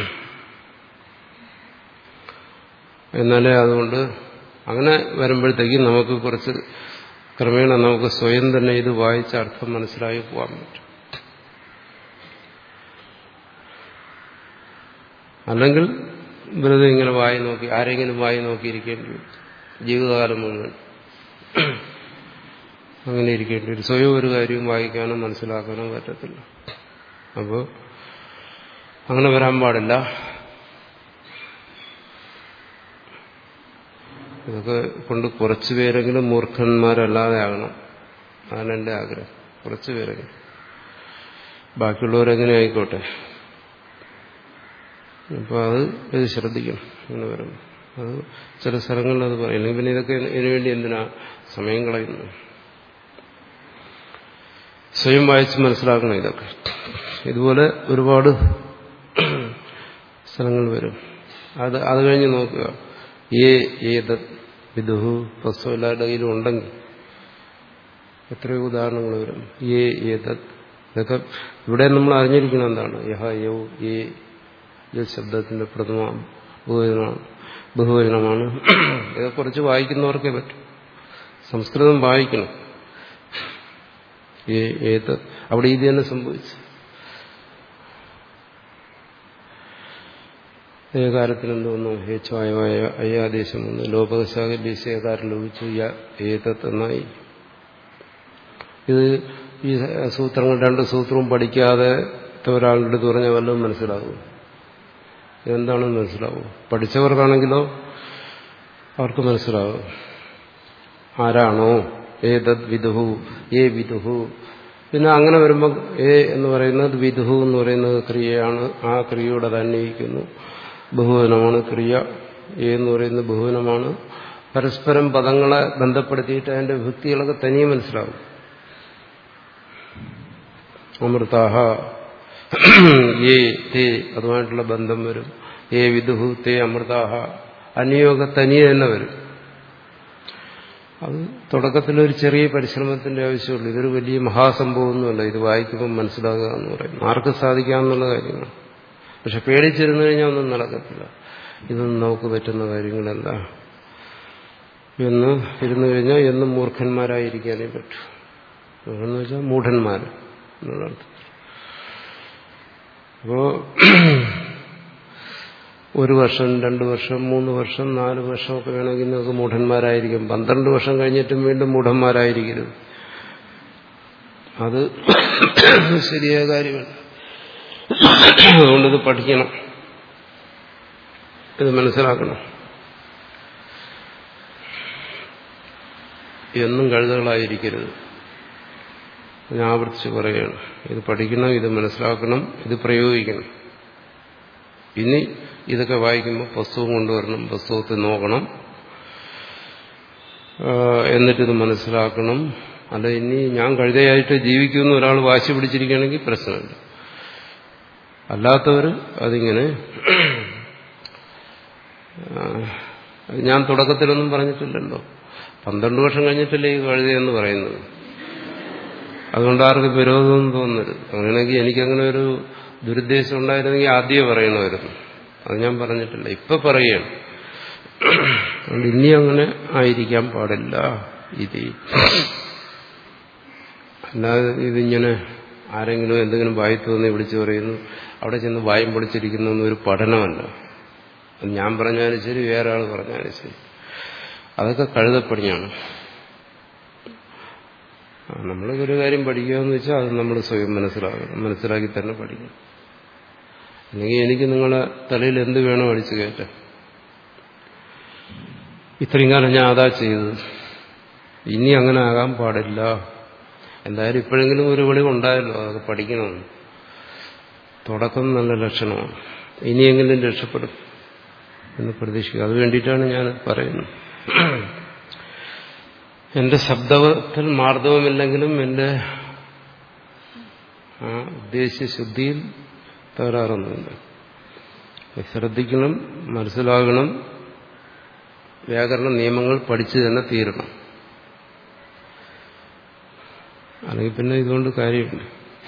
എന്നാലേ അതുകൊണ്ട് അങ്ങനെ വരുമ്പോഴത്തേക്കും നമുക്ക് കുറച്ച് ക്രമേണ നമുക്ക് സ്വയം തന്നെ ഇത് വായിച്ച അർത്ഥം മനസ്സിലായി പോകാൻ പറ്റും അല്ലെങ്കിൽ വെറുതെ ഇങ്ങനെ വായി നോക്കി ആരെങ്കിലും വായി നോക്കിയിരിക്കേണ്ടി വരും ജീവിതകാലം മുഴുവൻ അങ്ങനെ ഇരിക്കേണ്ടി വരും സ്വയം ഒരു കാര്യവും വായിക്കാനോ മനസ്സിലാക്കാനോ പറ്റത്തില്ല അപ്പോൾ അങ്ങനെ വരാൻ പാടില്ല ഇതൊക്കെ കൊണ്ട് കുറച്ചു പേരെങ്കിലും മൂർഖന്മാരല്ലാതെ ആകണം അതാണ് എൻ്റെ ആഗ്രഹം കുറച്ചു പേരെങ്കിലും ബാക്കിയുള്ളവരെങ്ങനെ ആയിക്കോട്ടെ അപ്പോൾ അത് ഇത് ശ്രദ്ധിക്കണം അങ്ങനെ വരുമ്പോൾ അത് ചില സ്ഥലങ്ങളിൽ അത് പറയും അല്ലെങ്കിൽ പിന്നെ ഇതൊക്കെ ഇതിനുവേണ്ടി എന്തിനാ സമയം കളയുന്നു സ്വയം വായിച്ച് മനസ്സിലാക്കണം ഇതൊക്കെ ഇതുപോലെ ഒരുപാട് സ്ഥലങ്ങൾ വരും അത് അത് കഴിഞ്ഞ് നോക്കുക ഏ ഏത് വിദുഹു പുസ്തകം എല്ലാവരുടെ കയ്യിലും ഉണ്ടെങ്കിൽ എത്രയോ ഉദാഹരണങ്ങൾ വരും ഏ ഏതത് ഇതൊക്കെ ഇവിടെ നമ്മൾ അറിഞ്ഞിരിക്കണം എന്താണ് യഹ യൗ ഏ ഈ ശബ്ദത്തിന്റെ പ്രഥമ ബഹുവചനമാണ് ബഹുവചനമാണ് ഇതൊക്കെ കുറച്ച് വായിക്കുന്നവർക്കേ പറ്റും സംസ്കൃതം വായിക്കണം ഏത് അവിടെ ഇത് തന്നെ സംഭവിച്ചു ഏകാരത്തിൽ എന്തോന്നു ഹേച്ഛായമായ അയ്യാദേശം വന്നു ലോപകശാകല്യസ് ഏകാരം ലോപിച്ചു ഏതത്ത് എന്നായി ഇത് ഈ സൂത്രങ്ങൾ രണ്ട് സൂത്രവും പഠിക്കാതെ ഒരാളുടെ അടുത്ത് പറഞ്ഞാൽ വല്ലതും മനസ്സിലാകും എന്താണെന്ന് മനസ്സിലാവും പഠിച്ചവർക്കാണെങ്കിലോ അവർക്ക് മനസ്സിലാവും ആരാണോ ഏതത് വിദുഹു ഏ വിദുഹു പിന്നെ അങ്ങനെ വരുമ്പോൾ ഏ എന്ന് പറയുന്നത് വിദുഹു എന്ന് പറയുന്നത് ക്രിയയാണ് ആ ക്രിയയോടെ അന്വയിക്കുന്നു ബഹുവനമാണ് ക്രിയ ഏ എന്ന് പറയുന്നത് ബഹുവനമാണ് പരസ്പരം പദങ്ങളെ ബന്ധപ്പെടുത്തിയിട്ട് അതിന്റെ വിഭക്തികളൊക്കെ തനിയെ മനസ്സിലാവും അമൃതാഹ ഏ തേ അതുമായിട്ടുള്ള ബന്ധം വരും ഏ വിദുഹു തേ അമൃതാഹ അനിയോഗ തനിയെ തന്നെ വരും അത് തുടക്കത്തിൽ ഒരു ചെറിയ പരിശ്രമത്തിന്റെ ആവശ്യമുള്ളൂ ഇതൊരു വലിയ മഹാസംഭവമൊന്നുമല്ല ഇത് വായിക്കുമ്പോൾ മനസ്സിലാകുക എന്ന് പറയും ആർക്കും സാധിക്കാമെന്നുള്ള കാര്യമാണ് പക്ഷെ പേടിച്ചിരുന്നു കഴിഞ്ഞാൽ ഒന്നും നടക്കത്തില്ല ഇതൊന്നും നമുക്ക് പറ്റുന്ന കാര്യങ്ങളല്ല എന്ന് ഇരുന്നു കഴിഞ്ഞാൽ എന്നും മൂർഖന്മാരായിരിക്കാനേ പറ്റൂ എന്ന് വെച്ചാൽ മൂഢന്മാർ എന്നുള്ള അർത്ഥം അപ്പോ ഒരു വർഷം രണ്ടു വർഷം മൂന്ന് വർഷം നാല് വർഷമൊക്കെ വേണമെങ്കിൽ നിങ്ങൾക്ക് മൂഢന്മാരായിരിക്കും പന്ത്രണ്ട് വർഷം കഴിഞ്ഞിട്ടും വീണ്ടും മൂഢന്മാരായിരിക്കരുത് അത് ശരിയായ കാര്യമല്ല അതുകൊണ്ടിത് പഠിക്കണം ഇത് മനസ്സിലാക്കണം എന്നും കഴുതകളായിരിക്കരുത് ഞാൻ ആവർത്തിച്ച് പറയുകയാണ് ഇത് പഠിക്കണം ഇത് മനസ്സിലാക്കണം ഇത് പ്രയോഗിക്കണം ഇനി ഇതൊക്കെ വായിക്കുമ്പോൾ പുസ്തകം കൊണ്ടുവരണം പുസ്തകത്തിൽ നോക്കണം എന്നിട്ടിത് മനസ്സിലാക്കണം അല്ല ഇനി ഞാൻ കഴുതയായിട്ട് ജീവിക്കുമെന്ന് ഒരാൾ വാശി പിടിച്ചിരിക്കുകയാണെങ്കിൽ പ്രശ്നമില്ല അല്ലാത്തവർ അതിങ്ങനെ ഞാൻ തുടക്കത്തിലൊന്നും പറഞ്ഞിട്ടില്ലല്ലോ പന്ത്രണ്ട് വർഷം കഴിഞ്ഞിട്ടല്ലേ ഈ കഴുതയെന്ന് പറയുന്നത് അതുകൊണ്ട് ആർക്കും വിരോധമൊന്നും തോന്നരുത് അങ്ങനെയാണെങ്കിൽ എനിക്കങ്ങനെ ഒരു ദുരുദ്ദേശം ഉണ്ടായിരുന്നെങ്കിൽ ആദ്യമേ പറയണമായിരുന്നു അത് ഞാൻ പറഞ്ഞിട്ടില്ല ഇപ്പൊ പറയുകയാണ് അതുകൊണ്ട് ഇനി അങ്ങനെ ആയിരിക്കാൻ പാടില്ല ഇത് അല്ലാതെ ഇതിങ്ങനെ ആരെങ്കിലും എന്തെങ്കിലും വായി തോന്നി വിളിച്ചു പറയുന്നു അവിടെ ചെന്ന് വായും പൊളിച്ചിരിക്കുന്ന ഒരു പഠനമല്ല അത് ഞാൻ പറഞ്ഞാലും ശരി വേറെ ആൾ പറഞ്ഞാലും ശരി അതൊക്കെ കഴുതപ്പണിയാണ് നമ്മൾ ഒരു കാര്യം പഠിക്കുക എന്ന് വെച്ചാൽ അത് നമ്മൾ സ്വയം മനസ്സിലാക്കണം മനസ്സിലാക്കി തന്നെ പഠിക്കണം അല്ലെങ്കിൽ എനിക്ക് നിങ്ങളെ തലയിൽ എന്ത് വേണോ അടിച്ചു കയറ്റാം ഇത്രയും കാലം ഞാൻ അതാ ചെയ്തത് ഇനി അങ്ങനെ ആകാൻ പാടില്ല എന്തായാലും ഇപ്പോഴെങ്കിലും ഒരു വെളിവുണ്ടായല്ലോ അതൊക്കെ പഠിക്കണമെന്ന് തുടക്കം നല്ല ലക്ഷണമാണ് ഇനിയെങ്കിലും രക്ഷപ്പെടും എന്ന് പ്രതീക്ഷിക്കുക അത് വേണ്ടിയിട്ടാണ് ഞാൻ പറയുന്നത് എന്റെ ശബ്ദത്തിൽ മാർദ്ദവമില്ലെങ്കിലും എന്റെ ആ ഉദ്ദേശ്യ ശുദ്ധിയിൽ തകരാറൊന്നുമില്ല ശ്രദ്ധിക്കണം മനസ്സിലാകണം വ്യാകരണ നിയമങ്ങൾ പഠിച്ചു തന്നെ തീരണം അല്ലെങ്കിൽ പിന്നെ ഇതുകൊണ്ട് കാര്യമില്ല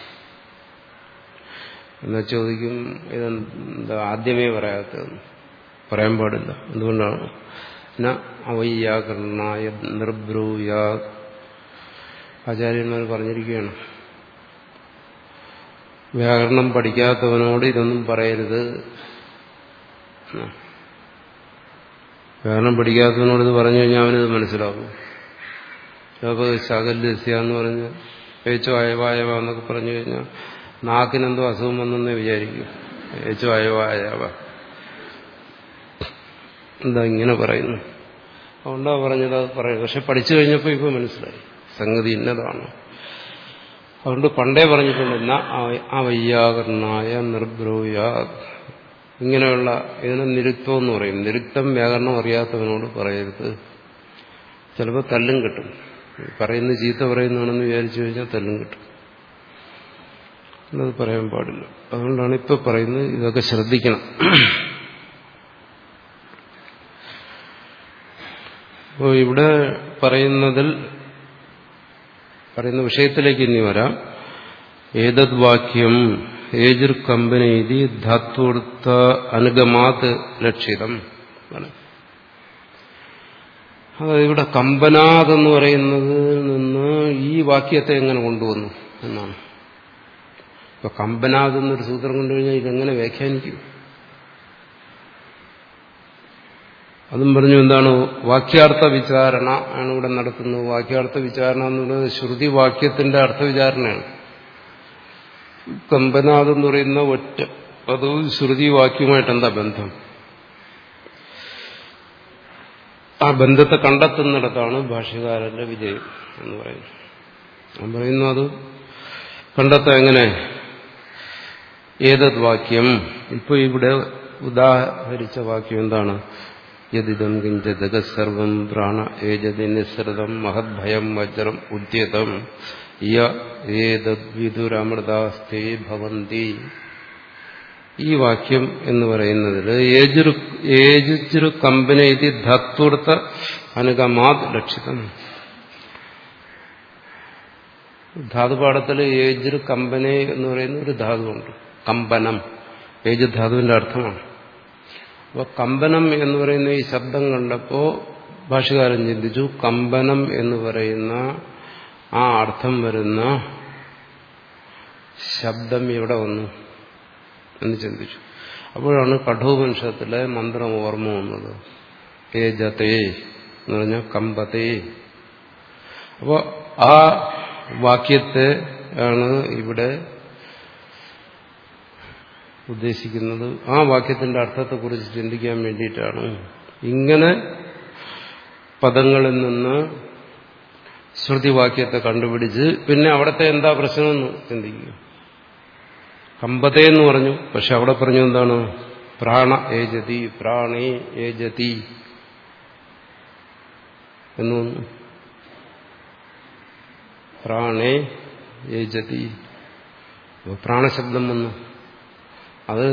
എന്നാ ചോദിക്കും ഇതെന്താ ആദ്യമേ പറയാത്തതെന്ന് പറയാൻ പാടില്ല എന്തുകൊണ്ടാണ് ന അവയ്യാകരണായ നിർബ്രൂയാ ആചാര്യന്മാർ പറഞ്ഞിരിക്കുകയാണ് വ്യാകരണം പഠിക്കാത്തവനോട് ഇതൊന്നും പറയരുത് വ്യാകരണം പഠിക്കാത്തവനോട് ഇത് പറഞ്ഞു കഴിഞ്ഞാൽ അവനിത് മനസ്സിലാവും അപ്പോൾ ശകല്യസ്യ എന്ന് പറഞ്ഞ് ഏച്ചോ അയവായവ എന്നൊക്കെ പറഞ്ഞു കഴിഞ്ഞാൽ നാക്കിനെന്തോ അസുഖം വന്നെന്നേ വിചാരിക്കും ഏച്ചോ അയവായവ എന്താ ഇങ്ങനെ പറയുന്നു അതുകൊണ്ടാ പറഞ്ഞത് അത് പറയും പക്ഷെ പഠിച്ചു കഴിഞ്ഞപ്പോൾ ഇപ്പോൾ മനസ്സിലായി സംഗതി ഇന്നതാണ് അതുകൊണ്ട് പണ്ടേ പറഞ്ഞിട്ടുണ്ട് എന്നാ അവയ്യാകരണായ നിർബ്രൂയ ഇങ്ങനെയുള്ള ഇതിനെ നിരുക്തം എന്ന് പറയും നിരുക്തം വ്യാകരണം അറിയാത്തവനോട് പറയരുത് ചിലപ്പോൾ തല്ലും കിട്ടും പറയുന്ന ചീത്ത പറയുന്നതാണെന്ന് വിചാരിച്ചു കഴിഞ്ഞാൽ തല്ലും കിട്ടും അത് പറയാൻ പാടില്ല അതുകൊണ്ടാണ് ഇപ്പൊ പറയുന്നത് ഇതൊക്കെ ശ്രദ്ധിക്കണം അപ്പോൾ ഇവിടെ പറയുന്നതിൽ പറയുന്ന വിഷയത്തിലേക്ക് ഇനി വരാം ഏതത് വാക്യം ഏജിർ കമ്പനി ധാത്വടുത്ത അനുഗമാത് ലക്ഷിതം അതായത് ഇവിടെ കമ്പനാത് എന്ന് പറയുന്നത് നിന്ന് ഈ വാക്യത്തെ എങ്ങനെ കൊണ്ടുവന്നു എന്നാണ് ഇപ്പൊ കമ്പനാത് എന്നൊരു സൂത്രം കൊണ്ടുകഴിഞ്ഞാൽ ഇതെങ്ങനെ വ്യാഖ്യാനിക്കും അതും പറഞ്ഞു എന്താണ് വാക്യാർത്ഥ വിചാരണ ആണ് ഇവിടെ നടത്തുന്നത് വാക്യാർത്ഥ വിചാരണ എന്നുള്ളത് ശ്രുതി വാക്യത്തിന്റെ അർത്ഥവിചാരണയാണ് കമ്പനാഥ് എന്ന് പറയുന്ന ഒറ്റ അത് ശ്രുതി വാക്യമായിട്ട് എന്താ ബന്ധം ആ ബന്ധത്തെ കണ്ടെത്തുന്നിടത്താണ് ഭാഷ്യകാരന്റെ വിജയം എന്ന് പറയുന്നത് ഞാൻ പറയുന്നു അത് കണ്ടെത്താൻ എങ്ങനെ ഏതത് വാക്യം ഇപ്പൊ ഇവിടെ ഉദാഹരിച്ച വാക്യം എന്താണ് യദിദം കിഞ്ച ജഗത്സർവം പ്രാണ ഏജതി നിസ്സൃതം മഹദ്ഭയം വജ്രം ഉദ്യതം യേതദ്വിദുരമൃതാസ്തേ ഭവന്തി ഈ വാക്യം എന്ന് പറയുന്നതിൽ ഏജുരു കമ്പനി ഇത് ധത്വടുത്ത അനുഗമാത് ലക്ഷിതം ധാതുപാഠത്തിൽ ഏജുരു കമ്പനി എന്ന് പറയുന്ന ഒരു ധാതുവുണ്ട് കമ്പനം ഏജ് ധാതുവിന്റെ അർത്ഥമാണ് അപ്പോൾ കമ്പനം എന്ന് പറയുന്ന ഈ ശബ്ദം കണ്ടപ്പോ ഭാഷകാരൻ ചിന്തിച്ചു കമ്പനം എന്ന് പറയുന്ന ആ അർത്ഥം വരുന്ന ശബ്ദം ഇവിടെ വന്നു എന്ന് ചിന്തിച്ചു അപ്പോഴാണ് കഠോപനിഷത്തിലെ മന്ത്രം ഓർമ്മ വന്നത് ഏജത്തെ എന്ന് പറഞ്ഞ കമ്പത്തെ അപ്പോൾ ആ വാക്യത്തെ ആണ് ഇവിടെ ഉദ്ദേശിക്കുന്നത് ആ വാക്യത്തിന്റെ അർത്ഥത്തെക്കുറിച്ച് ചിന്തിക്കാൻ വേണ്ടിയിട്ടാണ് ഇങ്ങനെ പദങ്ങളിൽ നിന്ന് ശ്രുതിവാക്യത്തെ കണ്ടുപിടിച്ച് പിന്നെ അവിടുത്തെ എന്താ പ്രശ്നമെന്ന് ചിന്തിക്കുക കമ്പതേ എന്ന് പറഞ്ഞു പക്ഷെ അവിടെ പറഞ്ഞു എന്താണ് പ്രാണ ഏജതി പ്രാണേ ഏജതി എന്ന് വന്നു പ്രാണേ ഏജതി പ്രാണശബ്ദം വന്നു അത്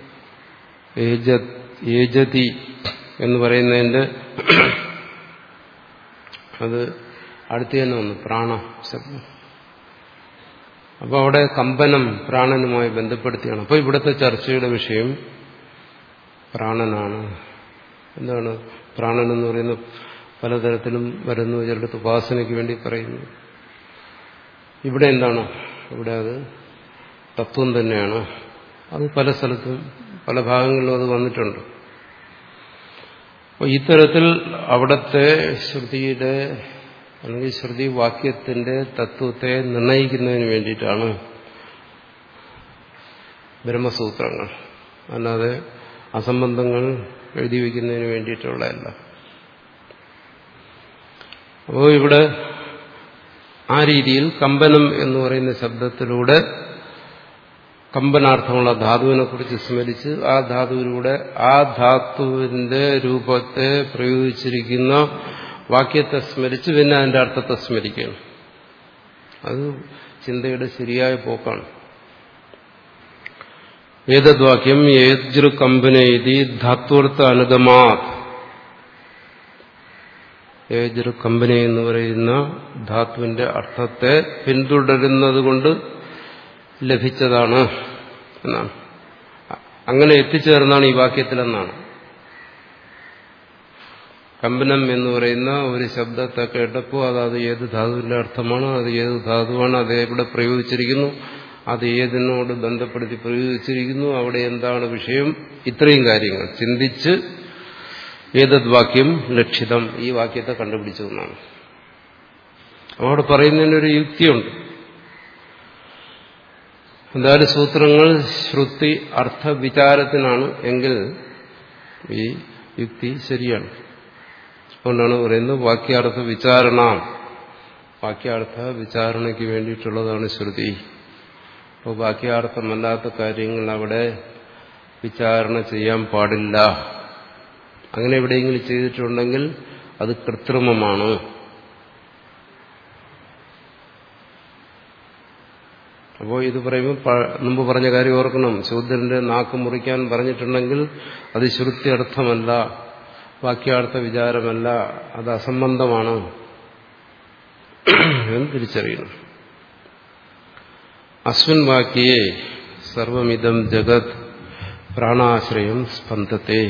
ഏജതി എന്ന് പറയുന്നതിന്റെ അത് അടുത്ത് തന്നെ വന്നു പ്രാണ ശബ്ദം അപ്പോൾ അവിടെ കമ്പനം പ്രാണനുമായി ബന്ധപ്പെടുത്തിയാണ് അപ്പോൾ ഇവിടുത്തെ ചർച്ചയുടെ വിഷയം പ്രാണനാണ് എന്താണ് പ്രാണൻ എന്ന് പറയുന്നത് പലതരത്തിലും വരുന്നു ചിലടത്ത് ഉപാസനയ്ക്ക് വേണ്ടി പറയുന്നു ഇവിടെ എന്താണ് ഇവിടെ അത് തത്വം തന്നെയാണ് അത് പല സ്ഥലത്തും പല ഭാഗങ്ങളിലും അത് വന്നിട്ടുണ്ട് അപ്പോൾ ഇത്തരത്തിൽ അവിടുത്തെ ശ്രുതിയുടെ അല്ലെങ്കിൽ ശ്രുതി വാക്യത്തിന്റെ തത്വത്തെ നിർണയിക്കുന്നതിന് വേണ്ടിയിട്ടാണ് ബ്രഹ്മസൂത്രങ്ങൾ അല്ലാതെ അസംബന്ധങ്ങൾ എഴുതി വയ്ക്കുന്നതിന് വേണ്ടിയിട്ടുള്ളതല്ല അപ്പോൾ ഇവിടെ ആ രീതിയിൽ കമ്പനം എന്ന് പറയുന്ന ശബ്ദത്തിലൂടെ കമ്പനാർത്ഥമുള്ള ധാതുവിനെ കുറിച്ച് സ്മരിച്ച് ആ ധാതുവിലൂടെ ആ ധാതുവിന്റെ രൂപത്തെ പ്രയോഗിച്ചിരിക്കുന്ന വാക്യത്തെ സ്മരിച്ച് പിന്നെ അതിന്റെ അർത്ഥത്തെ സ്മരിക്കുകയാണ് അത് ചിന്തയുടെ ശരിയായ പോക്കാണ് ഏതദ്വാക്യം ഏതൃ കമ്പനേതി ധാത്വർത്ഥ അനുഗമാത് ഏതൊരു കമ്പനി എന്ന് പറയുന്ന ധാത്തുവിന്റെ അർത്ഥത്തെ പിന്തുടരുന്നത് കൊണ്ട് ലഭിച്ചതാണ് എന്നാണ് അങ്ങനെ എത്തിച്ചേർന്നാണ് ഈ വാക്യത്തിലെന്നാണ് കമ്പനം എന്ന് പറയുന്ന ഒരു ശബ്ദത്തെ കേട്ടപ്പോൾ അത് അത് ഏത് ധാതുവിന്റെ അർത്ഥമാണ് അത് ഏത് ധാതുവാണ് അത് എവിടെ പ്രയോഗിച്ചിരിക്കുന്നു അത് ഏതിനോട് ബന്ധപ്പെടുത്തി പ്രയോഗിച്ചിരിക്കുന്നു അവിടെ എന്താണ് വിഷയം ഇത്രയും കാര്യങ്ങൾ ചിന്തിച്ച് ഏതത് വാക്യം ലക്ഷിതം ഈ വാക്യത്തെ കണ്ടുപിടിച്ചു എന്നാണ് അവിടെ പറയുന്നതിനൊരു യുക്തിയുണ്ട് എന്തായാലും സൂത്രങ്ങൾ ശ്രുതി അർത്ഥവിചാരത്തിനാണ് എങ്കിൽ ഈ യുക്തി ശരിയാണ് അതുകൊണ്ടാണ് പറയുന്നത് വാക്യാർത്ഥ വിചാരണ വാക്യാർത്ഥ വിചാരണയ്ക്ക് വേണ്ടിയിട്ടുള്ളതാണ് ശ്രുതി അപ്പോൾ വാക്യാർത്ഥമല്ലാത്ത കാര്യങ്ങൾ അവിടെ വിചാരണ ചെയ്യാൻ പാടില്ല അങ്ങനെ എവിടെയെങ്കിലും ചെയ്തിട്ടുണ്ടെങ്കിൽ അത് കൃത്രിമമാണ് അപ്പോൾ ഇത് പറയുമ്പോൾ മുമ്പ് പറഞ്ഞ കാര്യം ഓർക്കണം ശൂദ്രന്റെ നാക്ക് മുറിക്കാൻ പറഞ്ഞിട്ടുണ്ടെങ്കിൽ അത് ശ്രുതി അർത്ഥമല്ല വാക്യാർത്ഥ വിചാരമല്ല അത് അസംബന്ധമാണ് എന്ന് തിരിച്ചറിയണം അസ്മിൻ വാക്യേ സർവമിതം ജഗത് പ്രാണാശ്രയം സ്പന്ദത്തെ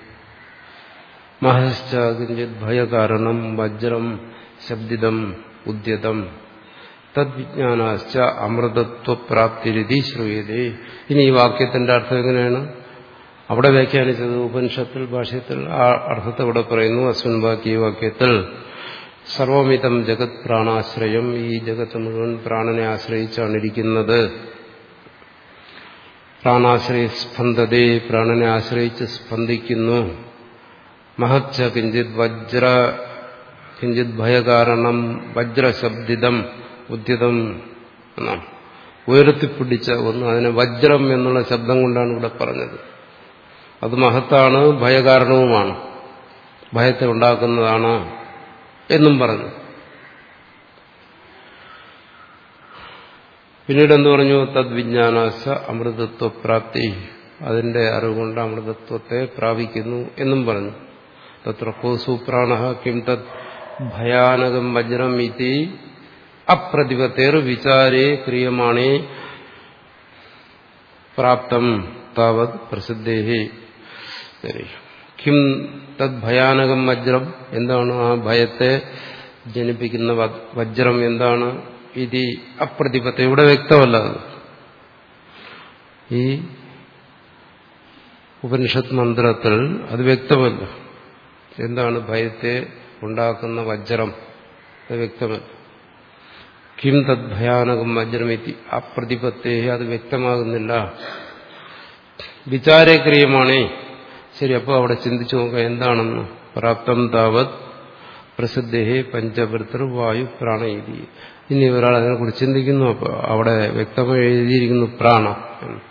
മഹശ്ചിത് ഭയകാരണം വജ്രം ശബ്ദിതം ഉദ്യതം തദ്വിജ്ഞാനാശ്ച അമൃതത്വപ്രാപ്തിരിതി ശ്രൂയതേ ഇനി ഈ വാക്യത്തിന്റെ അർത്ഥം എങ്ങനെയാണ് അവിടെ വ്യാഖ്യാനിച്ചത് ഉപനിഷത്തിൽ ഭാഷ്യത്തിൽ ആ അർത്ഥത്തെ ഇവിടെ പറയുന്നു അസ്മിൻ വാക്യ വാക്യത്തിൽ സർവമിതം ജഗത് പ്രാണാശ്രയം ഈ ജഗത്ത് മുഴുവൻ പ്രാണനെ ആശ്രയിച്ചാണ് ഇരിക്കുന്നത് പ്രാണാശ്രയ സ്പന്ദതേ പ്രാണനെ ആശ്രയിച്ച് സ്പന്ദിക്കുന്നു മഹച്ച കിഞ്ചിത് വജ്ര കിഞ്ചിത് ഭയകാരണം വജ്രശബ്ദിതം ഉദ്യതം എന്നാണ് ഉയർത്തിപ്പിടിച്ച ഒന്ന് അതിനെ വജ്രം എന്നുള്ള ശബ്ദം കൊണ്ടാണ് ഇവിടെ പറഞ്ഞത് അത് മഹത്താണ് ഭയകാരണവുമാണ് ഭയത്തെ ഉണ്ടാക്കുന്നതാണ് എന്നും പറഞ്ഞു പിന്നീട് എന്ത് പറഞ്ഞു തദ്വിജ്ഞാനാശ അമൃതത്വപ്രാപ്തി അതിന്റെ അറിവുകൊണ്ട് അമൃതത്വത്തെ പ്രാപിക്കുന്നു എന്നും പറഞ്ഞു തത്ര കോസു പ്രാണ കിം തത് ഭയാനകം വജ്രം ഇതി അപ്രതിപത്തേർ വിചാരേ ക്രിയമാണേ പ്രാപ്തം താവത് പ്രസിദ്ധേഹി കിം തത് ഭയാനകം വജ്രം എന്താണ് ആ ഭയത്തെ ജനിപ്പിക്കുന്ന വജ്രം എന്താണ് ഇത് അപ്രതിപത്തെ ഇവിടെ വ്യക്തമല്ല ഈ ഉപനിഷത്ത് മന്ത്രത്തിൽ അത് വ്യക്തമല്ല എന്താണ് ഭയത്തെ ഉണ്ടാക്കുന്ന വജ്രം അത് വ്യക്തമല്ല കിം തദ് ഭയാനകം വജ്രമെത്തി അപ്രതിപത്തേ അത് വ്യക്തമാകുന്നില്ല വിചാരക്രിയമാണേ ശരി അപ്പോൾ അവിടെ ചിന്തിച്ചു നോക്കുക എന്താണെന്ന് പ്രാപ്തം താവത് പ്രസിദ്ധേ പഞ്ചഭൃതൃ വായു പ്രാണയിതി ഇനി ഒരാൾ അതിനെക്കുറിച്ച് ചിന്തിക്കുന്നു അപ്പോൾ അവിടെ വ്യക്തമായി എഴുതിയിരിക്കുന്നു പ്രാണ എന്ന്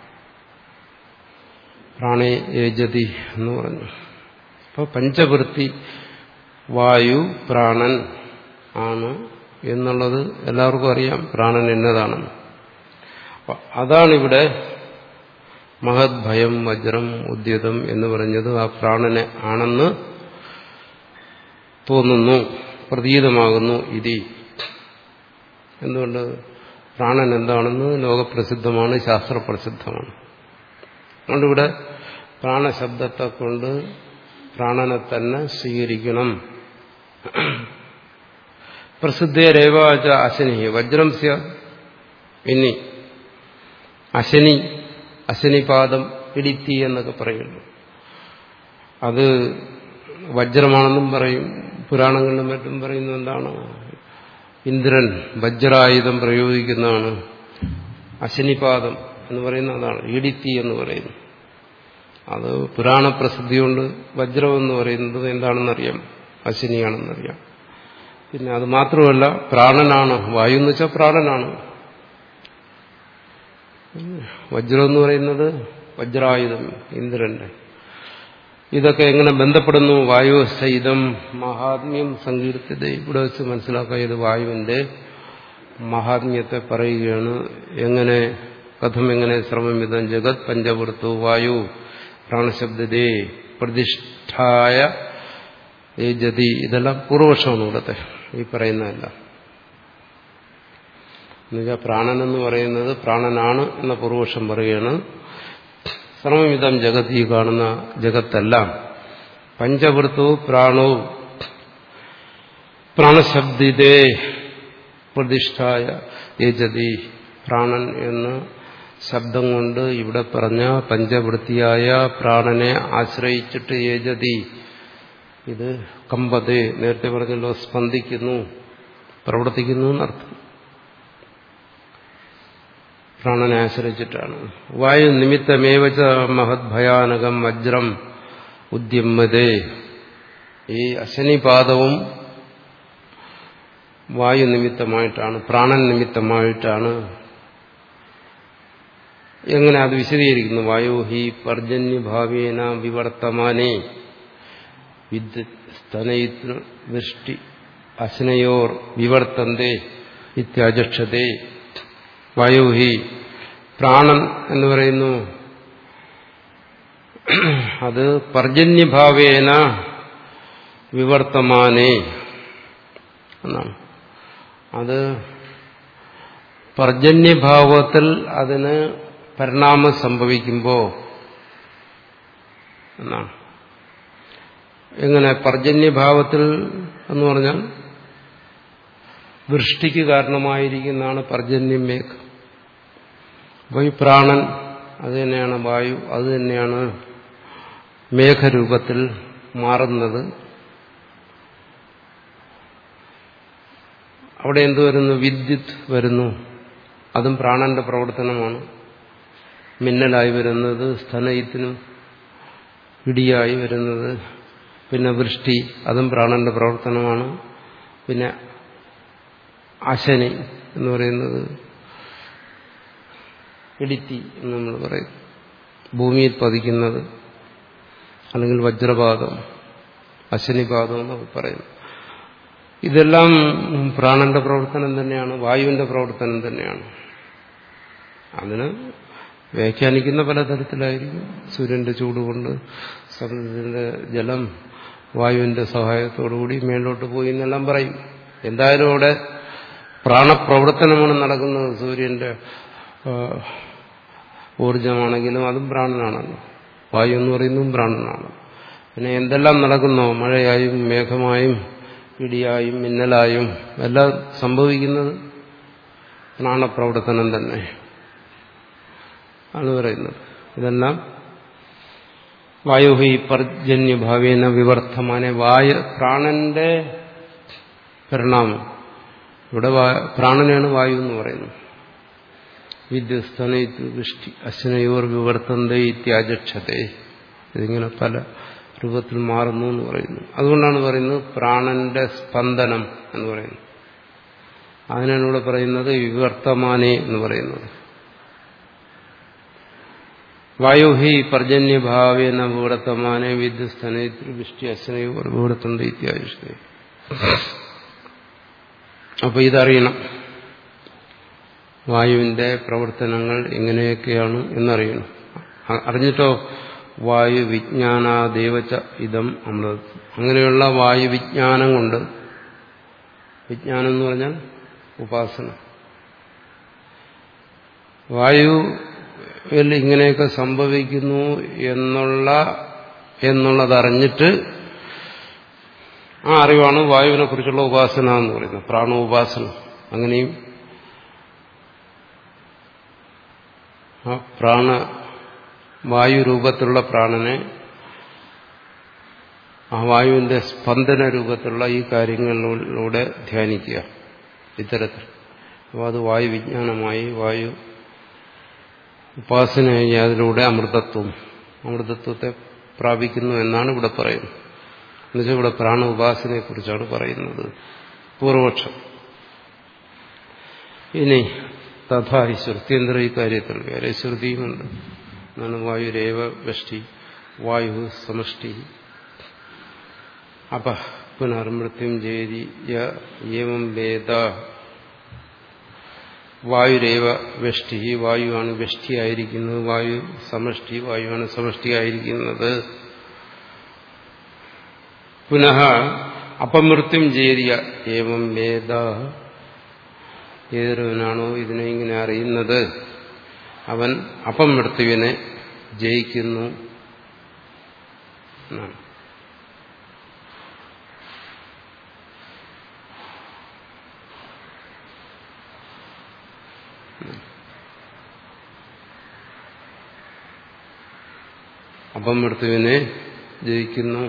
പ്രാണേ യജതി എന്ന് പറഞ്ഞു അപ്പോൾ പഞ്ചവൃത്തി വായു പ്രാണൻ ആണ് എന്നുള്ളത് എല്ലാവർക്കും അറിയാം പ്രാണൻ എന്നതാണെന്ന് അപ്പൊ അതാണിവിടെ മഹത് ഭയം വജ്രം ഉദ്യതം എന്ന് പറഞ്ഞത് ആ പ്രാണനെ ആണെന്ന് തോന്നുന്നു പ്രതീതമാകുന്നു ഇതി എന്തുകൊണ്ട് പ്രാണൻ എന്താണെന്ന് ലോകപ്രസിദ്ധമാണ് ശാസ്ത്രപ്രസിദ്ധമാണ് അതുകൊണ്ട് ഇവിടെ പ്രാണശബ്ദത്തെ കൊണ്ട് പ്രാണനെ തന്നെ സ്വീകരിക്കണം പ്രസിദ്ധേരേവാച അശനി വജ്രം സ്യ ഇനി അശനി അശനിപാദം ഇടിത്തി എന്നൊക്കെ പറയുന്നു അത് വജ്രമാണെന്നും പറയും പുരാണങ്ങളിലും മറ്റും പറയുന്നത് എന്താണ് ഇന്ദ്രൻ വജ്രായുധം പ്രയോഗിക്കുന്നതാണ് അശനിപാദം എന്ന് പറയുന്ന അതാണ് ഇടിത്തി എന്ന് പറയുന്നു അത് പുരാണ പ്രസിദ്ധി കൊണ്ട് വജ്രം എന്ന് പറയുന്നത് എന്താണെന്നറിയാം അശനിയാണെന്നറിയാം പിന്നെ അത് മാത്രമല്ല പ്രാണനാണ് വായു എന്ന് വെച്ചാൽ പ്രാണനാണ് വജ്രം എന്ന് പറയുന്നത് വജ്രായുധം ഇന്ദ്രന്റെ ഇതൊക്കെ എങ്ങനെ ബന്ധപ്പെടുന്നു വായു സഹിതം മഹാത്മ്യം സങ്കീർത്തിത ഇവിടെ വെച്ച് മനസ്സിലാക്കുക ഇത് വായുവിന്റെ മഹാത്മ്യത്തെ പറയുകയാണ് എങ്ങനെ കഥം എങ്ങനെ ശ്രമമിതം ജഗത് പഞ്ചവൃത്തു വായു പ്രാണശബ്ദതേ പ്രതിഷ്ഠായ ഏജതി ഇതെല്ലാം പൂർവപക്ഷമാണ് ഇവിടുത്തെ ഈ പറയുന്നതല്ല എന്നുവെച്ചാൽ പ്രാണൻ എന്ന് പറയുന്നത് പ്രാണനാണ് എന്ന പൂർവപക്ഷം പറയുകയാണ് ശ്രമമിതം ജഗത് ഈ കാണുന്ന ജഗത്തെല്ലാം പഞ്ചവൃത്തു പ്രാണവും പ്രാണശബ്ദിതേ പ്രതിഷ്ഠായ യജതി പ്രാണൻ എന്ന് ശബ്ദം കൊണ്ട് ഇവിടെ പറഞ്ഞ പഞ്ചവൃത്തിയായ പ്രാണനെ ആശ്രയിച്ചിട്ട് യജതി ഇത് കമ്പതേ നേരത്തെ പറഞ്ഞല്ലോ സ്പന്ദിക്കുന്നു പ്രവർത്തിക്കുന്നു എന്നർത്ഥം പ്രാണനെ ആശ്രയിച്ചിട്ടാണ് വായു നിമിത്തമേവച്ച മഹത് ഭയാനകം വജ്രം ഉദ്യമ്മതേ ഈ അശനിപാദവും വായു നിമിത്തമായിട്ടാണ് പ്രാണൻ നിമിത്തമായിട്ടാണ് എങ്ങനെ അത് വിശദീകരിക്കുന്നു വായു ഹി പർജന്യഭാവേന വിവർത്തമാനേ വിദ്യുത് സ്തനയിത്ര വൃഷ്ടി അശനയോർ വിവർത്തന്തേ ഇത്യാചക്ഷതേ വായു ഹി പ്രാണൻ എന്ന് പറയുന്നു അത് പർജന്യഭാവേന വിവർത്തമാനേ എന്നാണ് അത് പർജന്യഭാവത്തിൽ അതിന് പരിണാമം സംഭവിക്കുമ്പോൾ എന്നാണ് എങ്ങനെ പർജന്യഭാവത്തിൽ എന്ന് പറഞ്ഞാൽ വൃഷ്ടിക്ക് കാരണമായിരിക്കുന്നതാണ് പർജന്യം മേഘം അപ്പോൾ ഈ പ്രാണൻ അത് തന്നെയാണ് വായു അത് തന്നെയാണ് മേഘരൂപത്തിൽ മാറുന്നത് അവിടെ എന്ത് വരുന്നു വിദ്യുത് വരുന്നു അതും പ്രാണന്റെ പ്രവർത്തനമാണ് മിന്നലായി വരുന്നത് സ്ഥനയിത്തിനും ഇടിയായി വരുന്നത് പിന്നെ വൃഷ്ടി അതും പ്രാണന്റെ പ്രവർത്തനമാണ് പിന്നെ അശനി എന്ന് പറയുന്നത് ഇടിത്തി എന്ന് നമ്മൾ പറയും ഭൂമിയിൽ പതിക്കുന്നത് അല്ലെങ്കിൽ വജ്രപാതം അശനിപാതം എന്നൊക്കെ പറയുന്നു ഇതെല്ലാം പ്രാണന്റെ പ്രവർത്തനം തന്നെയാണ് വായുവിന്റെ പ്രവർത്തനം തന്നെയാണ് അതിന് വ്യാഖ്യാനിക്കുന്ന പലതരത്തിലായിരിക്കും സൂര്യന്റെ ചൂടുകൊണ്ട് സമുദ്രത്തിന്റെ ജലം വായുവിന്റെ സഹായത്തോടുകൂടി മേലോട്ട് പോയി എന്നെല്ലാം പറയും എന്തായാലും അവിടെ പ്രാണപ്രവർത്തനമാണ് നടക്കുന്നത് സൂര്യന്റെ ഊർജമാണെങ്കിലും അതും പ്രാണനാണല്ലോ വായു എന്ന് പറയുന്നതും പ്രാണനാണ് പിന്നെ എന്തെല്ലാം നടക്കുന്നോ മഴയായും മേഘമായും ഇടിയായും മിന്നലായും എല്ലാം സംഭവിക്കുന്നത് പ്രാണപ്രവർത്തനം തന്നെ ആണ് പറയുന്നത് ഇതെല്ലാം വായുഹി പർജന്യഭാവേന വിവർത്തമാനെ വായു പ്രാണന്റെ പരിണാമം ഇവിടെ പ്രാണനാണ് വായു എന്ന് പറയുന്നത് വിദ്യുസ്തനയിത്തു വൃഷ്ടി അശ്വനയോർ വിവർത്തന്ത ഇത്യാചക്ഷത്തെ ഇതിങ്ങനെ പല രൂപത്തിൽ മാറുന്നു എന്ന് പറയുന്നു അതുകൊണ്ടാണ് പറയുന്നത് പ്രാണന്റെ സ്പന്ദനം എന്ന് പറയുന്നത് അതിനാണ് ഇവിടെ പറയുന്നത് വിവർത്തമാനെ എന്ന് പറയുന്നത് വായുഹി പർജന്യഭാവേന വിവർത്തമാനെ വിദ്യുസ്തനയിത്തു വൃഷ്ടി അശ്വനയോർ വിവർത്തന്ത ഇത്യാചക്ഷത്തെ അപ്പൊ ഇതറിയണം വായുവിന്റെ പ്രവർത്തനങ്ങൾ എങ്ങനെയൊക്കെയാണ് എന്നറിയണം അറിഞ്ഞിട്ടോ വായു വിജ്ഞാനാദേവച്ച ഇതം അമൃത അങ്ങനെയുള്ള വായു വിജ്ഞാനം കൊണ്ട് വിജ്ഞാനം എന്ന് പറഞ്ഞാൽ ഉപാസന വായുവിൽ ഇങ്ങനെയൊക്കെ സംഭവിക്കുന്നു എന്നുള്ള എന്നുള്ളതറിഞ്ഞിട്ട് ആ അറിവാണ് വായുവിനെ കുറിച്ചുള്ള ഉപാസന എന്ന് പറയുന്നത് പ്രാണോപാസന അങ്ങനെയും ആ പ്രാണ വായു രൂപത്തിലുള്ള പ്രാണനെ ആ വായുവിന്റെ സ്പന്ദന രൂപത്തിലുള്ള ഈ കാര്യങ്ങളിലൂടെ ധ്യാനിക്കുക ഇത്തരത്തിൽ അപ്പോൾ അത് വായു വിജ്ഞാനമായി വായു ഉപാസനയായി അതിലൂടെ അമൃതത്വം അമൃതത്വത്തെ പ്രാപിക്കുന്നു എന്നാണ് ഇവിടെ പറയുന്നത് എന്നുവെച്ചാൽ ഇവിടെ പ്രാണ ഉപാസനയെ കുറിച്ചാണ് പറയുന്നത് പൂർവപക്ഷം ഇനി തഥാ ഈ ശ്രുത്യന്തര ഈ കാര്യത്തിൽ വേറെ ശ്രുതിയുമുണ്ട് എന്നാണ് വായുരേവ വഷ്ടി വായു സമഷ്ടി അപ പുനർമൃത്യും ചേരി ഏവം വേദ വായുരേവ വെഷ്ടി വായുവാണ് വെഷ്ടിയായിരിക്കുന്നത് വായു സമഷ്ടി വായുവാണ് സമഷ്ടിയായിരിക്കുന്നത് പുനഃ അപമൃത്യും ചേരിയ ഏവം വേദ ഏതൊരുവനാണോ ഇതിനെ ഇങ്ങനെ അറിയുന്നത് അവൻ അപമൃത്യുവിനെ ജയിക്കുന്നു എന്നാണ് അപമൃത്യുവിനെ ജയിക്കുന്നു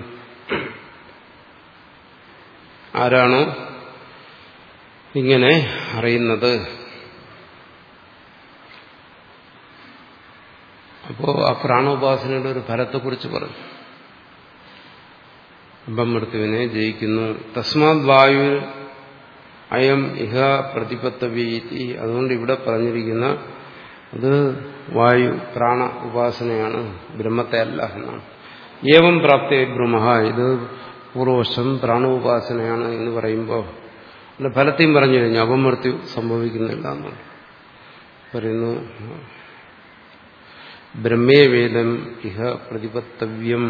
ആരാണോ ഇങ്ങനെ അറിയുന്നത് അപ്പോ ആ പ്രാണോപാസനയുടെ ഒരു ഫലത്തെക്കുറിച്ച് പറഞ്ഞു അപമൃത്യുവിനെ ജയിക്കുന്നു തസ്മാത് വായു അയം ഇഹ പ്രതിപത്തവീതി അതുകൊണ്ട് ഇവിടെ പറഞ്ഞിരിക്കുന്ന അത് വായു പ്രാണ ഉപാസനയാണ് ബ്രഹ്മത്തെ അല്ല എന്നാണ് ഏവം പ്രാപ്തി ബ്രഹ്മ ഇത് പൂർവശം പ്രാണോപാസനയാണ് എന്ന് പറയുമ്പോൾ അതിന്റെ ഫലത്തെയും പറഞ്ഞു കഴിഞ്ഞു അപമൃത്യു സംഭവിക്കുന്നില്ല എന്നാണ് പറയുന്നു ബ്രഹ്മേ വേദം ഇഹ പ്രതിപത്തവ്യം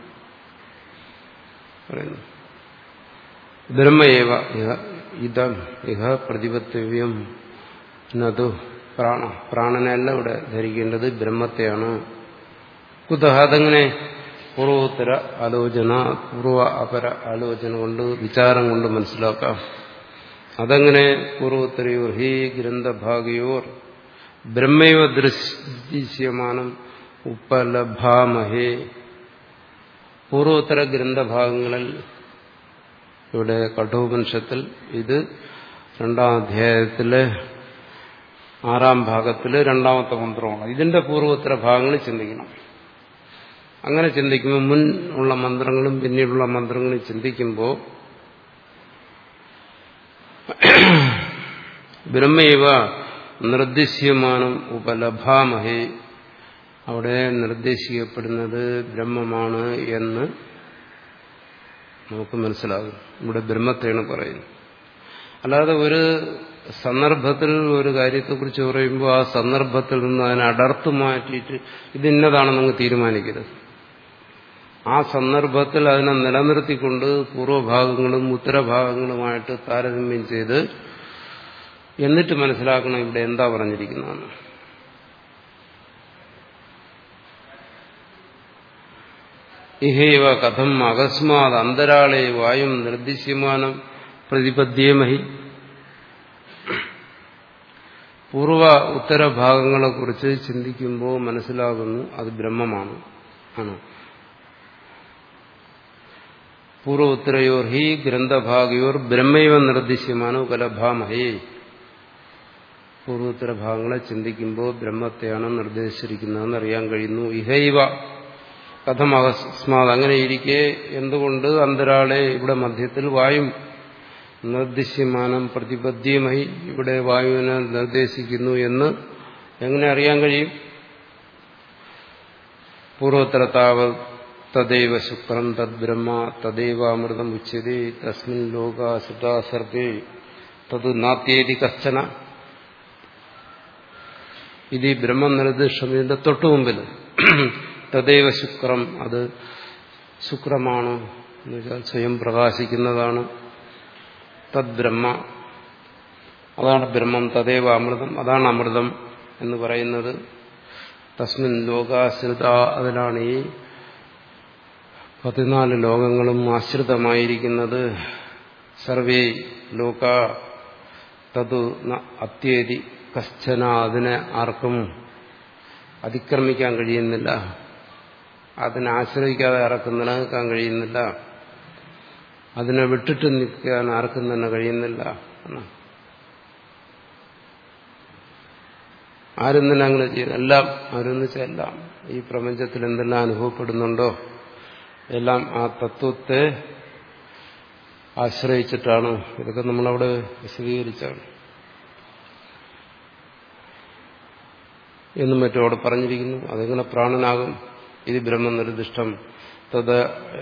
പറയുന്നു ബ്രഹ്മയേവ ഇഹ ഇതം ഇഹ പ്രതിപത്തവ്യം നതു പ്രാണ പ്രാണനല്ല ഇവിടെ ധരിക്കേണ്ടത് ബ്രഹ്മത്തെയാണ് കുതഹ അതങ്ങനെ പൂർവോത്തര ആലോചന പൂർവ അപര ആലോചന കൊണ്ട് വിചാരം കൊണ്ട് മനസ്സിലാക്കാം അതങ്ങനെ പൂർവോത്തരയോർ ഹി ഗ്രന്ഥഭാഗയോർ ബ്രഹ്മൈവ ദൃശ്യമാനം ഉപലഭാമഹേ പൂർവോത്തര ഗ്രന്ഥഭാഗങ്ങളിൽ ഇവിടെ കഠോപനിഷത്തിൽ ഇത് രണ്ടാം അധ്യായത്തിലെ ആറാം ഭാഗത്തിലെ രണ്ടാമത്തെ മന്ത്രമാണ് ഇതിന്റെ പൂർവോത്തര ഭാഗങ്ങൾ ചിന്തിക്കണം അങ്ങനെ ചിന്തിക്കുമ്പോൾ മുൻ ഉള്ള മന്ത്രങ്ങളും പിന്നീടുള്ള മന്ത്രങ്ങളും ചിന്തിക്കുമ്പോൾ ബ്രഹ്മൈവ നിർദ്ദേശിയമാനം ഉപലഭാമഹേ അവിടെ നിർദ്ദേശിക്കപ്പെടുന്നത് ബ്രഹ്മമാണ് എന്ന് നമുക്ക് മനസ്സിലാകും ഇവിടെ ബ്രഹ്മത്തെയാണ് പറയുന്നത് അല്ലാതെ ഒരു സന്ദർഭത്തിൽ ഒരു കാര്യത്തെക്കുറിച്ച് പറയുമ്പോൾ ആ സന്ദർഭത്തിൽ നിന്ന് അതിനെ അടർത്തു മാറ്റിയിട്ട് ഇത് ഇന്നതാണെന്ന് തീരുമാനിക്കരുത് ആ സന്ദർഭത്തിൽ അതിനെ നിലനിർത്തിക്കൊണ്ട് പൂർവ്വഭാഗങ്ങളും ഉത്തരഭാഗങ്ങളുമായിട്ട് താരതമ്യം ചെയ്ത് എന്നിട്ട് മനസ്സിലാക്കണം ഇവിടെ എന്താ പറഞ്ഞിരിക്കുന്നതെന്ന് ഇഹൈവ കഥം അകസ്മാത് അന്തരാളെ വായും നിർദ്ദിശ്യമാനം പ്രതിപദ്യമഹി പൂർവ ഉത്തരഭാഗങ്ങളെക്കുറിച്ച് ചിന്തിക്കുമ്പോൾ മനസ്സിലാകുന്നു അത് ബ്രഹ്മമാണ് ആണ് പൂർവോത്തരയോർ ഹി ഗ്രന്ഥഭാഗയോർ ബ്രഹ്മൈവ നിർദ്ദിശ്യമാനോ കലഭാമഹേ പൂർവോത്തര ഭാഗങ്ങളെ ചിന്തിക്കുമ്പോൾ ബ്രഹ്മത്തെയാണ് നിർദ്ദേശിച്ചിരിക്കുന്നതെന്ന് അറിയാൻ കഴിയുന്നു ഇഹൈവ കഥം അകസ്മാത് അങ്ങനെ ഇരിക്കെ എന്തുകൊണ്ട് അന്തരാളെ ഇവിടെ മധ്യത്തിൽ വായും നിർദ്ദിശ്യമാനം പ്രതിപദ്യമായി ഇവിടെ വായുവിനെ നിർദ്ദേശിക്കുന്നു എന്ന് എങ്ങനെ അറിയാൻ കഴിയും പൂർവോത്തര താവ തദൈവ ശുക്രം തദ്ബ്രഹ്മ തദൈവ അമൃതം ഉച്ചതി തസ്മിൻ ലോക സുതാസർഗേ തത് നാത്യേതി കശ്ചന ഇത് ഈ ബ്രഹ്മം നിർദ്ദിഷ്ടം ഇതിന്റെ തൊട്ടു മുമ്പിൽ തദൈവ ശുക്രം അത് ശുക്രമാണ് എന്ന് വെച്ചാൽ സ്വയം പ്രകാശിക്കുന്നതാണ് തദ്ബ്രഹ്മ അതാണ് ബ്രഹ്മം തദൈവ അമൃതം അതാണ് അമൃതം എന്ന് പറയുന്നത് തസ്മിൻ ലോകാശ്രിത അതിലാണ് ഈ പതിനാല് ലോകങ്ങളും ആശ്രിതമായിരിക്കുന്നത് സർവേ ലോക തതു അത്യേതി കശ്ചന അതിനെ ആർക്കും അതിക്രമിക്കാൻ കഴിയുന്നില്ല അതിനെ ആശ്രയിക്കാതെ ആർക്കും നിലനിൽക്കാൻ കഴിയുന്നില്ല അതിനെ വിട്ടിട്ട് നിൽക്കാൻ ആർക്കും തന്നെ കഴിയുന്നില്ല എന്നാണ് ആരും തന്നെ അങ്ങനെ ചെയ്യുന്നു എല്ലാം ആരെന്ന് വെച്ചാൽ എല്ലാം ഈ പ്രപഞ്ചത്തിൽ എന്തെല്ലാം അനുഭവപ്പെടുന്നുണ്ടോ എല്ലാം ആ തത്വത്തെ ആശ്രയിച്ചിട്ടാണ് ഇതൊക്കെ നമ്മളവിടെ വിശദീകരിച്ചാണ് എന്നും മറ്റും അവിടെ പറഞ്ഞിരിക്കുന്നു അതെങ്ങനെ പ്രാണനാകും ഇത് ബ്രഹ്മനിർദ്ദിഷ്ടം തത്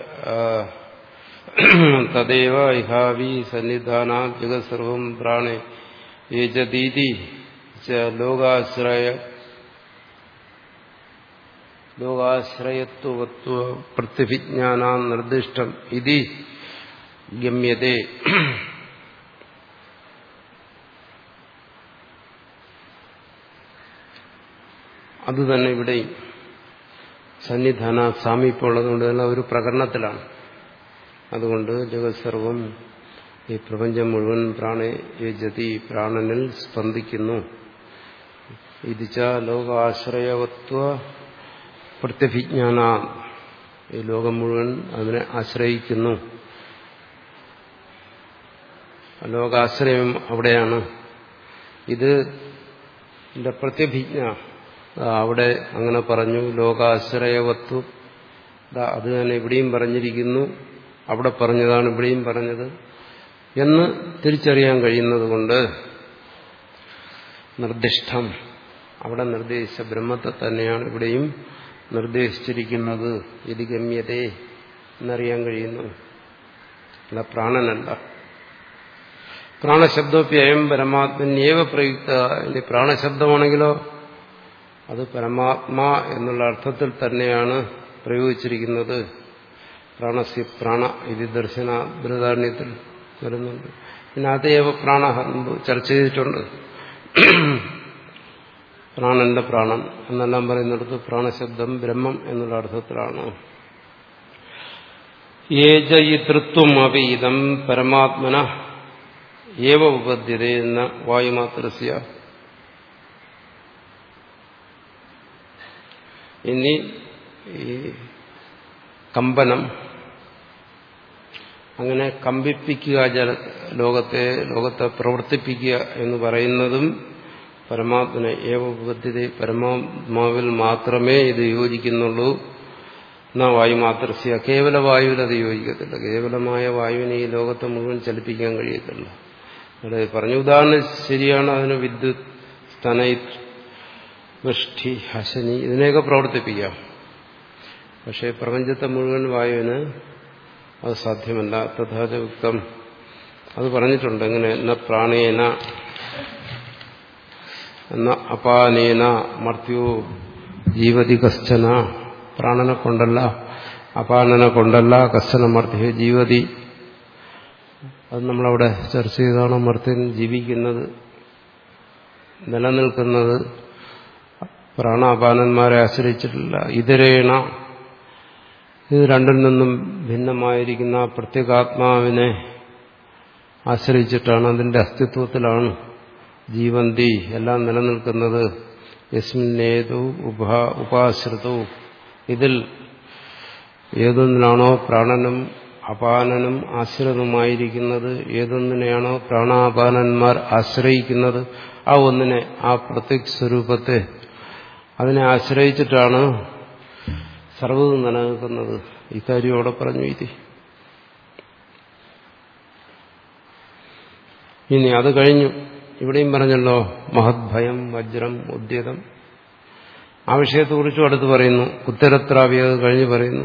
തദൈവ ഇഹാവി സന്നിധാന ജഗത്സർവം പ്രാണേ ഏജതീതി ലോകാശ്രയ ലോകാശ്രയത്വത്വ പ്രതിഭിജ്ഞാന നിർദ്ദിഷ്ടം ഇതി ഗമ്യതേ അത് തന്നെ ഇവിടെയും സന്നിധാന സാമീപ്യമുള്ളതുകൊണ്ട് തന്നെ ഒരു പ്രകടനത്തിലാണ് അതുകൊണ്ട് ജഗത്സർവം ഈ പ്രപഞ്ചം മുഴുവൻ പ്രാണേ യജതി പ്രാണനിൽ സ്പന്ദിക്കുന്നു ഇതിച്ച ലോകാശ്രയവത്വ പ്രത്യഭിജ്ഞാന ഈ ലോകം മുഴുവൻ അതിനെ ആശ്രയിക്കുന്നു ലോകാശ്രയം അവിടെയാണ് ഇത് ഇതിന്റെ പ്രത്യഭിജ്ഞ അവിടെ അങ്ങനെ പറഞ്ഞു ലോകാശ്രയവത്വം അത് തന്നെ ഇവിടെയും പറഞ്ഞിരിക്കുന്നു അവിടെ പറഞ്ഞതാണ് ഇവിടെയും പറഞ്ഞത് എന്ന് തിരിച്ചറിയാൻ കഴിയുന്നത് കൊണ്ട് നിർദ്ദിഷ്ടം അവിടെ നിർദ്ദേശിച്ച ബ്രഹ്മത്തെ തന്നെയാണ് ഇവിടെയും നിർദ്ദേശിച്ചിരിക്കുന്നത് ഇത് ഗമ്യതേ എന്നറിയാൻ കഴിയുന്നു അല്ല പ്രാണനല്ല പ്രാണശബ്ദമൊക്കെ അയം പരമാത്മന്യേവ പ്രയുക്ത ഇനി പ്രാണശബ്ദമാണെങ്കിലോ അത് പരമാത്മാ എന്നുള്ള അർത്ഥത്തിൽ തന്നെയാണ് പ്രയോഗിച്ചിരിക്കുന്നത് പ്രാണസ്യ പ്രാണ ഇത് ദർശന ബൃഹദാരണ്യത്തിൽ വരുന്നുണ്ട് പിന്നെ അതേവ പ്രാണ ചർച്ച ചെയ്തിട്ടുണ്ട് പ്രാണന്റെ പ്രാണൻ എന്നെല്ലാം പറയുന്നിടത്ത് പ്രാണശബ്ദം ബ്രഹ്മം എന്നുള്ള അർത്ഥത്തിലാണ് ഏജയിതൃത്വം അപീതം പരമാത്മന ഏവ ഉപദ്ധ്യത എന്ന വായുമാത്രസ്യ ഇനി ഈ കമ്പനം അങ്ങനെ കമ്പിപ്പിക്കുക ജല ലോകത്തെ ലോകത്തെ പ്രവർത്തിപ്പിക്കുക എന്ന് പറയുന്നതും പരമാത്മനെ ഏവ ഉപദ്ധ്യത പരമാത്മാവിൽ മാത്രമേ ഇത് യോജിക്കുന്നുള്ളൂ എന്നാ വായു മാത്രസ്യ കേവല വായുവിൽ അത് യോജിക്കത്തില്ല കേവലമായ വായുവിനെ ഈ ലോകത്തെ മുഴുവൻ ചലിപ്പിക്കാൻ കഴിയത്തില്ല അവിടെ പറഞ്ഞ ഉദാഹരണം ശരിയാണ് അതിന് വിദ്യുത് സ്തനൈത് വൃഷ്ടി ഹസനി ഇതിനെയൊക്കെ പ്രവർത്തിപ്പിക്കാം പക്ഷേ പ്രപഞ്ചത്തെ മുഴുവൻ വായുവിന് അത് സാധ്യമല്ല തഥാചുക്തം അത് പറഞ്ഞിട്ടുണ്ട് എങ്ങനെ എന്ന പ്രാണേന എന്ന അപാനേന മർത്യോ ജീവതി കശ്ചന പ്രാണനെ കൊണ്ടല്ല അപാനനെ കൊണ്ടല്ല കശ്ചന മർത്യ ജീവതി അത് നമ്മളവിടെ ചർച്ച ചെയ്താണ് മർത്യൻ ജീവിക്കുന്നത് നിലനിൽക്കുന്നത് പ്രാണാപാനന്മാരെ ആശ്രയിച്ചിട്ടില്ല ഇതരേണ ഇത് രണ്ടിൽ നിന്നും ഭിന്നമായിരിക്കുന്ന പ്രത്യേകാത്മാവിനെ ആശ്രയിച്ചിട്ടാണ് അതിന്റെ അസ്തിത്വത്തിലാണ് ജീവന്തി എല്ലാം നിലനിൽക്കുന്നത് യസ്മിന്നേതു ഉപാ ഉപാശ്രിതവും ഇതിൽ ഏതൊന്നിലാണോ പ്രാണനും അപാനനും ആശ്രിതമായിരിക്കുന്നത് ഏതൊന്നിനെയാണോ പ്രാണാപാനന്മാർ ആശ്രയിക്കുന്നത് ആ ഒന്നിനെ ആ പ്രത്യക് സ്വരൂപത്തെ അതിനെ ആശ്രയിച്ചിട്ടാണ് സർവ്വതും നിലനിൽക്കുന്നത് ഇക്കാര്യം അവിടെ പറഞ്ഞു ഇതി ഇനി അത് കഴിഞ്ഞു ഇവിടെയും പറഞ്ഞല്ലോ മഹത് ഭയം വജ്രം ഉദ്യതം ആ വിഷയത്തെക്കുറിച്ചും അടുത്ത് പറയുന്നു ഉത്തരത്രാവ്യത് കഴിഞ്ഞ് പറയുന്നു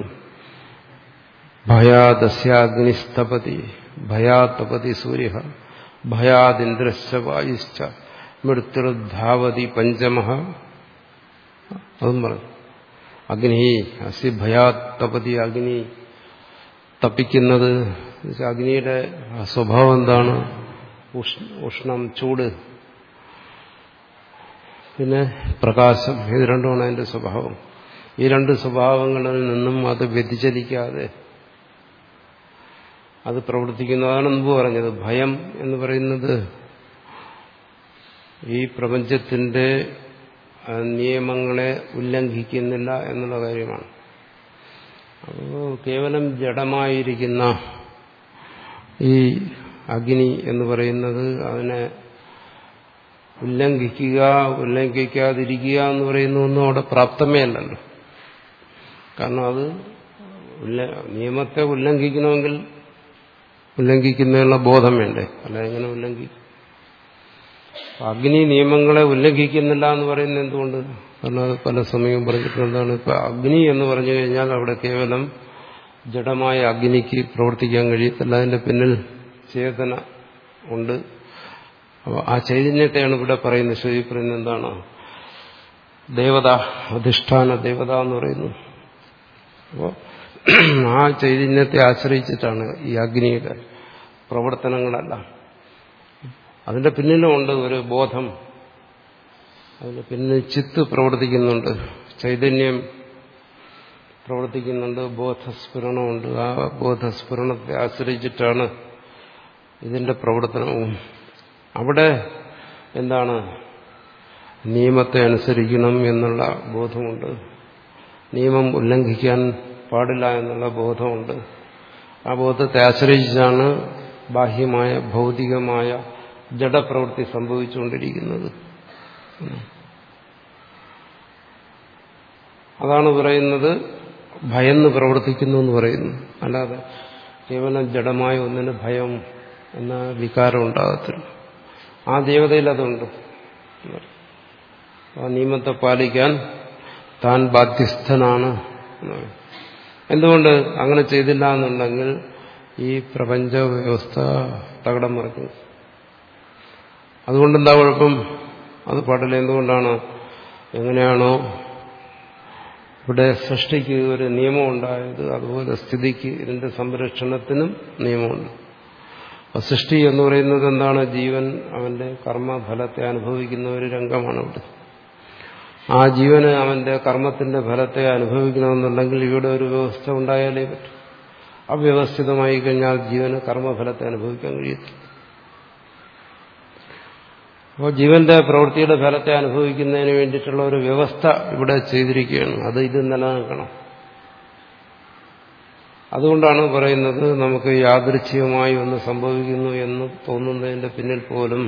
ഭയാദസ്യാഗ്നിസ്തപതി ഭയാത്തപതി സൂര്യ ഭയാദിന്ദ്രശ്ച വായുശ്ച മൃത്യുർധാവതി പഞ്ചമ അതും പറഞ്ഞു അഗ്നി അസി ഭയാത്തപതി അഗ്നി തപ്പിക്കുന്നത് അഗ്നിയുടെ സ്വഭാവം എന്താണ് ഉഷ്ണം ചൂട് പിന്നെ പ്രകാശം ഇത് രണ്ടുമാണ് അതിന്റെ സ്വഭാവം ഈ രണ്ട് സ്വഭാവങ്ങളിൽ നിന്നും അത് വ്യതിചലിക്കാതെ അത് പ്രവർത്തിക്കുന്നതാണ് മുമ്പ് പറഞ്ഞത് ഭയം എന്ന് പറയുന്നത് ഈ പ്രപഞ്ചത്തിന്റെ നിയമങ്ങളെ ഉല്ലംഘിക്കുന്നില്ല എന്നുള്ള കാര്യമാണ് അപ്പോൾ കേവലം ജഡമായിരിക്കുന്ന ഈ അഗ്നി എന്ന് പറയുന്നത് അതിനെ ഉല്ലംഘിക്കുക ഉല്ലംഘിക്കാതിരിക്കുക എന്ന് പറയുന്ന ഒന്നും അവിടെ പ്രാപ്തമേ അല്ലല്ലോ കാരണം അത് നിയമത്തെ ഉല്ലംഘിക്കണമെങ്കിൽ ഉല്ലംഘിക്കുന്നതിനുള്ള ബോധം വേണ്ടേ അല്ല എങ്ങനെ ഉല്ലംഘിക്കും അഗ്നി നിയമങ്ങളെ ഉല്ലംഘിക്കുന്നില്ല എന്ന് പറയുന്നത് എന്തുകൊണ്ട് കാരണം അത് പല സമയവും പറഞ്ഞിട്ടുള്ളതാണ് ഇപ്പൊ അഗ്നി എന്ന് പറഞ്ഞു കഴിഞ്ഞാൽ അവിടെ കേവലം ജഡമായ അഗ്നിക്ക് പ്രവർത്തിക്കാൻ കഴിയത്തില്ല അതിന്റെ പിന്നിൽ ചേതന ഉണ്ട് അപ്പോൾ ആ ചൈതന്യത്തെയാണ് ഇവിടെ പറയുന്നത് ശ്രുതി പറയുന്നത് എന്താണ് ദേവത അധിഷ്ഠാന ദേവത എന്ന് പറയുന്നു അപ്പോൾ ആ ചൈതന്യത്തെ ആശ്രയിച്ചിട്ടാണ് ഈ അഗ്നിയുടെ പ്രവർത്തനങ്ങളെല്ലാം അതിന്റെ പിന്നിലുമുണ്ട് ഒരു ബോധം അതിന് പിന്നിൽ ചിത്ത് പ്രവർത്തിക്കുന്നുണ്ട് ചൈതന്യം പ്രവർത്തിക്കുന്നുണ്ട് ബോധസ്ഫുരണമുണ്ട് ആ ബോധസ്ഫുരണത്തെ ആശ്രയിച്ചിട്ടാണ് ഇതിന്റെ പ്രവർത്തനവും അവിടെ എന്താണ് നിയമത്തെ അനുസരിക്കണം എന്നുള്ള ബോധമുണ്ട് നിയമം ഉല്ലംഘിക്കാൻ പാടില്ല എന്നുള്ള ബോധമുണ്ട് ആ ബോധത്തെ ആശ്രയിച്ചാണ് ബാഹ്യമായ ഭൗതികമായ ജഡപ്രവൃത്തി സംഭവിച്ചുകൊണ്ടിരിക്കുന്നത് അതാണ് പറയുന്നത് ഭയന്ന് പ്രവർത്തിക്കുന്നു എന്ന് പറയുന്നു അല്ലാതെ കേവലം ജഡമായ ഒന്നിന് ഭയം എന്ന വികാരം ഉണ്ടാകത്തില്ല ആ ദേവതയിൽ അതുണ്ട് ആ നിയമത്തെ പാലിക്കാൻ താൻ ബാധ്യസ്ഥനാണ് എന്തുകൊണ്ട് അങ്ങനെ ചെയ്തില്ല എന്നുണ്ടെങ്കിൽ ഈ പ്രപഞ്ച വ്യവസ്ഥ തകടം മറിക്കും അതുകൊണ്ടെന്താ കുഴപ്പം അത് പാടില്ല എന്തുകൊണ്ടാണ് എങ്ങനെയാണോ ഇവിടെ സൃഷ്ടിക്ക് ഒരു നിയമം ഉണ്ടായത് അതുപോലെ സ്ഥിതിക്ക് ഇതിന്റെ സംരക്ഷണത്തിനും നിയമമുണ്ട് സൃഷ്ടി എന്ന് പറയുന്നത് എന്താണ് ജീവൻ അവന്റെ കർമ്മഫലത്തെ അവനുഭവിക്കുന്ന ഒരു രംഗമാണ് ഇവിടെ ആ ജീവന് അവന്റെ കർമ്മത്തിന്റെ ഫലത്തെ അനുഭവിക്കണമെന്നുണ്ടെങ്കിൽ ഇവിടെ ഒരു വ്യവസ്ഥ ഉണ്ടായാലേ പറ്റും അവ്യവസ്ഥിതമായി കഴിഞ്ഞാൽ ജീവന് കർമ്മഫലത്തെ അനുഭവിക്കാൻ കഴിയത്തില്ല അപ്പോൾ ജീവന്റെ പ്രവൃത്തിയുടെ ഫലത്തെ അനുഭവിക്കുന്നതിന് വേണ്ടിയിട്ടുള്ള ഒരു വ്യവസ്ഥ ഇവിടെ ചെയ്തിരിക്കുകയാണ് അത് ഇത് നിലനിൽക്കണം അതുകൊണ്ടാണ് പറയുന്നത് നമുക്ക് യാദൃച്ഛികമായി ഒന്ന് സംഭവിക്കുന്നു എന്ന് തോന്നുന്നതിന്റെ പിന്നിൽ പോലും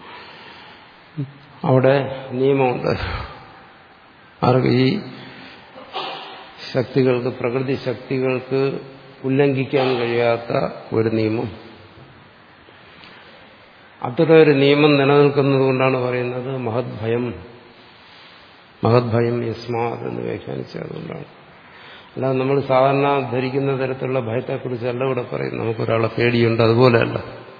അവിടെ നിയമമുണ്ട് ആർക്ക് ഈ ശക്തികൾക്ക് പ്രകൃതി ശക്തികൾക്ക് ഉല്ലംഘിക്കാൻ കഴിയാത്ത ഒരു നിയമം അത്തരം ഒരു നിയമം നിലനിൽക്കുന്നത് കൊണ്ടാണ് പറയുന്നത് മഹത് ഭയം മഹത് ഭയം യസ്മാത് എന്ന് വ്യാഖ്യാനിച്ചത് അതുകൊണ്ടാണ് അല്ലാതെ നമ്മൾ സാധാരണ ധരിക്കുന്ന തരത്തിലുള്ള ഭയത്തെക്കുറിച്ചല്ല ഇവിടെ പറയും നമുക്കൊരാളെ പേടിയുണ്ട് അതുപോലെയല്ല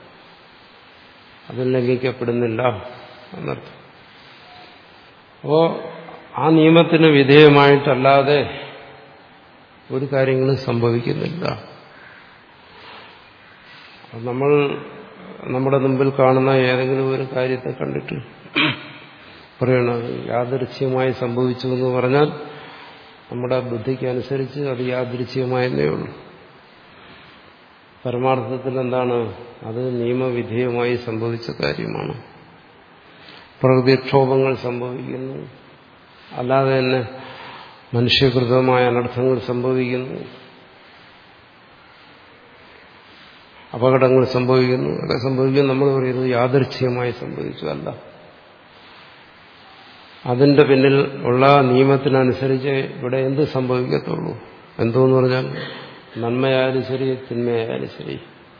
അത് ലംഘിക്കപ്പെടുന്നില്ല എന്നർത്ഥം അപ്പോ ആ നിയമത്തിന് വിധേയമായിട്ടല്ലാതെ ഒരു കാര്യങ്ങളും സംഭവിക്കുന്നില്ല നമ്മൾ നമ്മുടെ മുമ്പിൽ കാണുന്ന ഏതെങ്കിലും ഒരു കാര്യത്തെ കണ്ടിട്ട് പറയണത് യാദൃച്ഛ്യമായി സംഭവിച്ചു എന്ന് പറഞ്ഞാൽ നമ്മുടെ ബുദ്ധിക്ക് അനുസരിച്ച് അത് യാദൃച്ഛ്യമായെന്നേ ഉള്ളൂ പരമാർത്ഥത്തിൽ എന്താണ് അത് നിയമവിധേയമായി സംഭവിച്ച കാര്യമാണ് പ്രകൃതിക്ഷോഭങ്ങൾ സംഭവിക്കുന്നു അല്ലാതെ തന്നെ മനുഷ്യകൃതമായ അനർത്ഥങ്ങൾ സംഭവിക്കുന്നു അപകടങ്ങൾ സംഭവിക്കുന്നു ഒക്കെ സംഭവിക്കുന്നു നമ്മൾ പറയുന്നത് യാദൃച്ഛികമായി സംഭവിച്ചു അല്ല അതിന്റെ പിന്നിൽ ഉള്ള നിയമത്തിനനുസരിച്ച് ഇവിടെ എന്ത് സംഭവിക്കത്തുള്ളൂ എന്തോന്ന് പറഞ്ഞാൽ നന്മയായാലും ശരി തിന്മയായാലും ശരി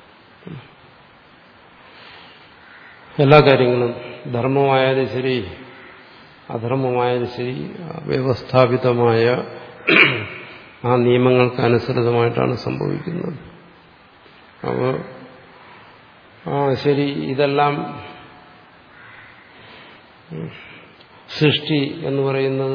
എല്ലാ കാര്യങ്ങളും ധർമ്മമായാലും ശരി അധർമ്മമായാലും ശരി വ്യവസ്ഥാപിതമായ ആ നിയമങ്ങൾക്ക് അനുസൃതമായിട്ടാണ് സംഭവിക്കുന്നത് അപ്പോൾ ആ ശരി ഇതെല്ലാം സൃഷ്ടി എന്ന് പറയുന്നത്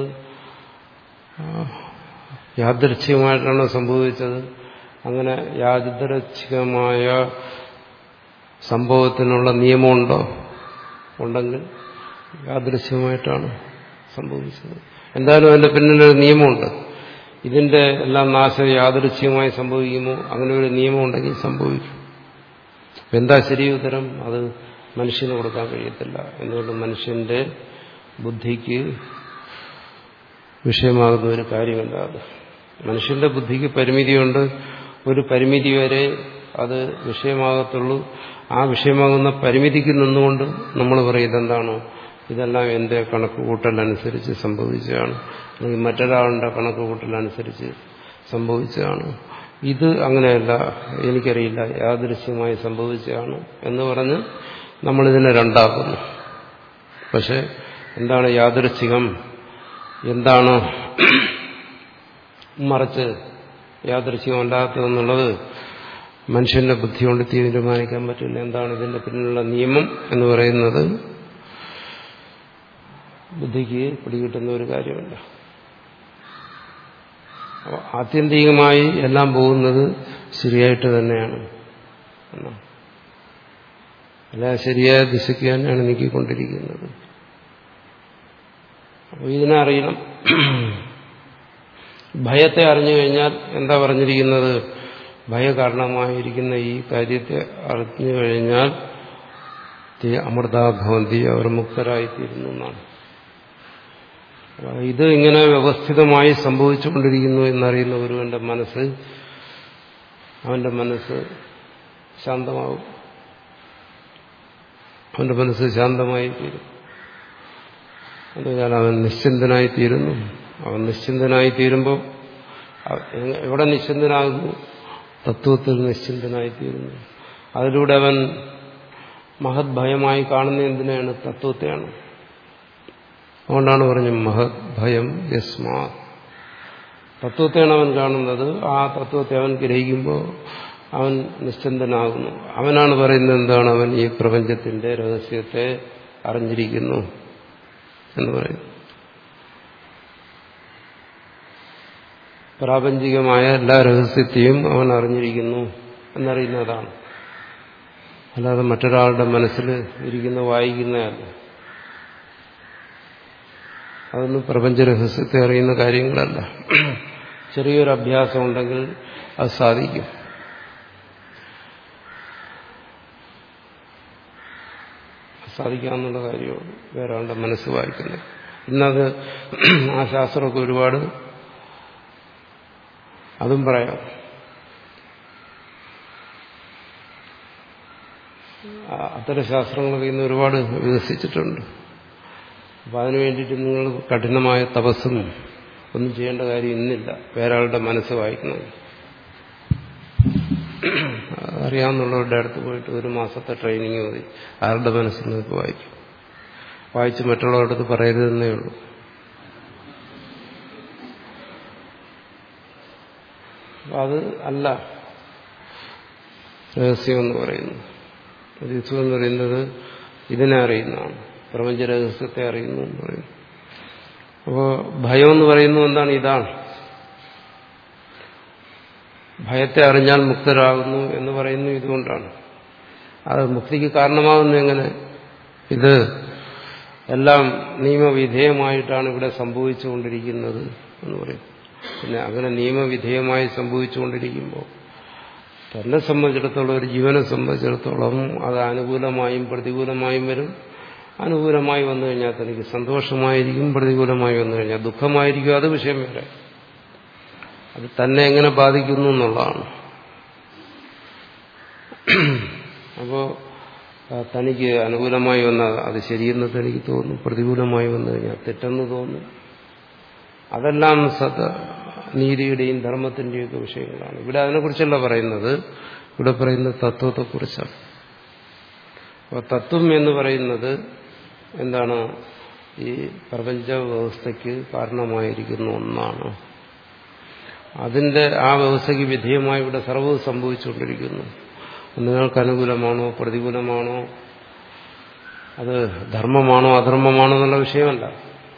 യാദൃച്ഛികമായിട്ടാണ് സംഭവിച്ചത് അങ്ങനെ യാദൃച്ഛികമായ സംഭവത്തിനുള്ള നിയമമുണ്ടോ ഉണ്ടെങ്കിൽ യാദൃശ്യമായിട്ടാണ് സംഭവിച്ചത് എന്തായാലും അതിന്റെ പിന്നിലൊരു നിയമമുണ്ട് ഇതിന്റെ എല്ലാം നാശം യാദൃശ്യമായി സംഭവിക്കുമോ അങ്ങനെ ഒരു നിയമം ഉണ്ടെങ്കിൽ സംഭവിക്കും എന്താ ശരി ഉത്തരം അത് മനുഷ്യന് കൊടുക്കാൻ കഴിയത്തില്ല എന്തുകൊണ്ട് മനുഷ്യന്റെ ബുദ്ധിക്ക് വിഷയമാകുന്ന ഒരു കാര്യമല്ല അത് മനുഷ്യന്റെ ബുദ്ധിക്ക് പരിമിതിയുണ്ട് ഒരു പരിമിതി വരെ അത് വിഷയമാകത്തുള്ളൂ ആ വിഷയമാകുന്ന പരിമിതിക്ക് നിന്നുകൊണ്ട് നമ്മൾ പറയുന്നത് എന്താണ് ഇതെല്ലാം എന്റെ കണക്ക് കൂട്ടലനുസരിച്ച് സംഭവിച്ചതാണ് അല്ലെങ്കിൽ മറ്റൊരാളുടെ കണക്ക് കൂട്ടലനുസരിച്ച് സംഭവിച്ചതാണ് ഇത് അങ്ങനെയല്ല എനിക്കറിയില്ല യാദൃശ്യമായി സംഭവിച്ചതാണ് എന്ന് പറഞ്ഞ് നമ്മളിതിനെ രണ്ടാക്കുന്നു പക്ഷെ എന്താണ് യാദൃച്ഛികം എന്താണ് മറിച്ച് യാദൃശ്യമല്ലാത്തതെന്നുള്ളത് മനുഷ്യന്റെ ബുദ്ധി കൊണ്ട് തീരുമാനിക്കാൻ പറ്റില്ല എന്താണ് ഇതിന്റെ പിന്നിലുള്ള നിയമം എന്ന് പറയുന്നത് ബുദ്ധിക്ക് പിടികിട്ടുന്ന ഒരു കാര്യമല്ല ആത്യന്തികമായി എല്ലാം പോകുന്നത് ശരിയായിട്ട് തന്നെയാണ് അല്ല ശരിയായ ദിശയ്ക്ക് തന്നെയാണ് നീക്കിക്കൊണ്ടിരിക്കുന്നത് അപ്പോൾ ഇതിനെ അറിയണം ഭയത്തെ അറിഞ്ഞു കഴിഞ്ഞാൽ എന്താ പറഞ്ഞിരിക്കുന്നത് ഭയകാരണമായിരിക്കുന്ന ഈ കാര്യത്തെ അറിഞ്ഞു കഴിഞ്ഞാൽ അമൃതാഭവന്തി അവർ മുക്തരായിത്തീരുന്നു എന്നാണ് ഇത് ഇങ്ങനെ വ്യവസ്ഥിതമായി സംഭവിച്ചുകൊണ്ടിരിക്കുന്നു എന്നറിയുന്ന ഒരുവന്റെ മനസ്സ് അവന്റെ മനസ്സ് ശാന്തമാവും അവന്റെ മനസ്സ് ശാന്തമായി തീരും അതുകാലം അവൻ നിശ്ചിന്തനായി തീരുന്നു അവൻ നിശ്ചിന്തനായി തീരുമ്പോൾ എവിടെ നിശ്ചിന്തനാകുന്നു തത്വത്തിൽ നിശ്ചിന്തനായി തീരുന്നു അതിലൂടെ അവൻ മഹത് ഭയമായി കാണുന്ന എന്തിനാണ് തത്വത്തെയാണ് അതുകൊണ്ടാണ് പറഞ്ഞത് മഹത് ഭയം യസ്മാ തത്വത്തെയാണ് അവൻ കാണുന്നത് ആ തത്വത്തെ അവൻ ഗ്രഹിക്കുമ്പോൾ അവൻ നിശ്ചന്തനാകുന്നു അവനാണ് പറയുന്നത് എന്താണ് അവൻ ഈ പ്രപഞ്ചത്തിന്റെ രഹസ്യത്തെ അറിഞ്ഞിരിക്കുന്നു എന്ന് പറയുന്നു പ്രാപഞ്ചികമായ എല്ലാ രഹസ്യത്തെയും അവൻ അറിഞ്ഞിരിക്കുന്നു എന്നറിയുന്നതാണ് അല്ലാതെ മറ്റൊരാളുടെ മനസ്സിൽ ഇരിക്കുന്ന വായിക്കുന്നതല്ല അതൊന്നും പ്രപഞ്ച രഹസ്യത്തെ അറിയുന്ന കാര്യങ്ങളല്ല ചെറിയൊരു അഭ്യാസം ഉണ്ടെങ്കിൽ അത് സാധിക്കും സാധിക്കാമെന്നുള്ള കാര്യമാണ് വേറെ ആളുടെ മനസ്സ് വായിക്കുന്നത് ഇന്നത് ആ ശാസ്ത്രമൊക്കെ ഒരുപാട് അതും പറയാം അത്തരം ശാസ്ത്രങ്ങളൊക്കെ ഇന്ന് ഒരുപാട് വികസിച്ചിട്ടുണ്ട് അപ്പം അതിനു വേണ്ടിയിട്ട് നിങ്ങൾ കഠിനമായ തപസ്സും ഒന്നും ചെയ്യേണ്ട കാര്യം ഇന്നില്ല വേറെ ആളുടെ മനസ്സ് വായിക്കണം അറിയാവുന്നവരുടെ അടുത്ത് പോയിട്ട് ഒരു മാസത്തെ ട്രെയിനിങ് മതി ആരുടെ മനസ്സിൽ നിങ്ങൾക്ക് വായിക്കും വായിച്ച് മറ്റുള്ളവരുടെ അടുത്ത് പറയരുതെന്നേ ഉള്ളൂ അത് അല്ല രഹസ്യം എന്ന് പറയുന്നത് രഹസ്യം എന്ന് പറയുന്നത് ഇതിനെ അറിയുന്നതാണ് പ്രപഞ്ച രഹസ്യത്തെ അറിയുന്നു എന്ന് പറയുന്നു അപ്പോൾ ഭയം എന്ന് പറയുന്നത് എന്താണ് ഇതാണ് ഭയത്തെ അറിഞ്ഞാൽ മുക്തരാകുന്നു എന്ന് പറയുന്നു ഇതുകൊണ്ടാണ് അത് മുക്തിക്ക് കാരണമാകുന്നു എങ്ങനെ ഇത് എല്ലാം നിയമവിധേയമായിട്ടാണ് ഇവിടെ സംഭവിച്ചുകൊണ്ടിരിക്കുന്നത് എന്ന് പറയും പിന്നെ അങ്ങനെ നിയമവിധേയമായി സംഭവിച്ചുകൊണ്ടിരിക്കുമ്പോൾ തന്നെ സംബന്ധിച്ചിടത്തോളം ഒരു ജീവനെ സംബന്ധിച്ചിടത്തോളം അത് അനുകൂലമായും പ്രതികൂലമായും വരും അനുകൂലമായി വന്നു കഴിഞ്ഞാൽ തനിക്ക് സന്തോഷമായിരിക്കും പ്രതികൂലമായി വന്നു കഴിഞ്ഞാൽ ദുഃഖമായിരിക്കും അത് വിഷയം വേറെ അത് തന്നെ എങ്ങനെ ബാധിക്കുന്നു എന്നുള്ളതാണ് അപ്പോൾ തനിക്ക് അനുകൂലമായി വന്ന അത് ശരിയെന്ന് തനിക്ക് തോന്നും പ്രതികൂലമായി വന്നു കഴിഞ്ഞാൽ തെറ്റെന്ന് തോന്നും അതെല്ലാം സത നീതിയുടെയും ധർമ്മത്തിന്റെയൊക്കെ വിഷയങ്ങളാണ് ഇവിടെ അതിനെക്കുറിച്ചല്ല പറയുന്നത് ഇവിടെ പറയുന്നത് തത്വത്തെക്കുറിച്ചാണ് അപ്പോൾ തത്വം എന്ന് പറയുന്നത് എന്താണ് ഈ പ്രപഞ്ച വ്യവസ്ഥയ്ക്ക് കാരണമായിരിക്കുന്ന ഒന്നാണ് അതിന്റെ ആ വ്യവസ്ഥയ്ക്ക് വിധേയമായി ഇവിടെ സർവ്വത് സംഭവിച്ചുകൊണ്ടിരിക്കുന്നു നിങ്ങൾക്ക് അനുകൂലമാണോ പ്രതികൂലമാണോ അത് ധർമ്മമാണോ അധർമ്മമാണോ എന്നുള്ള വിഷയമല്ല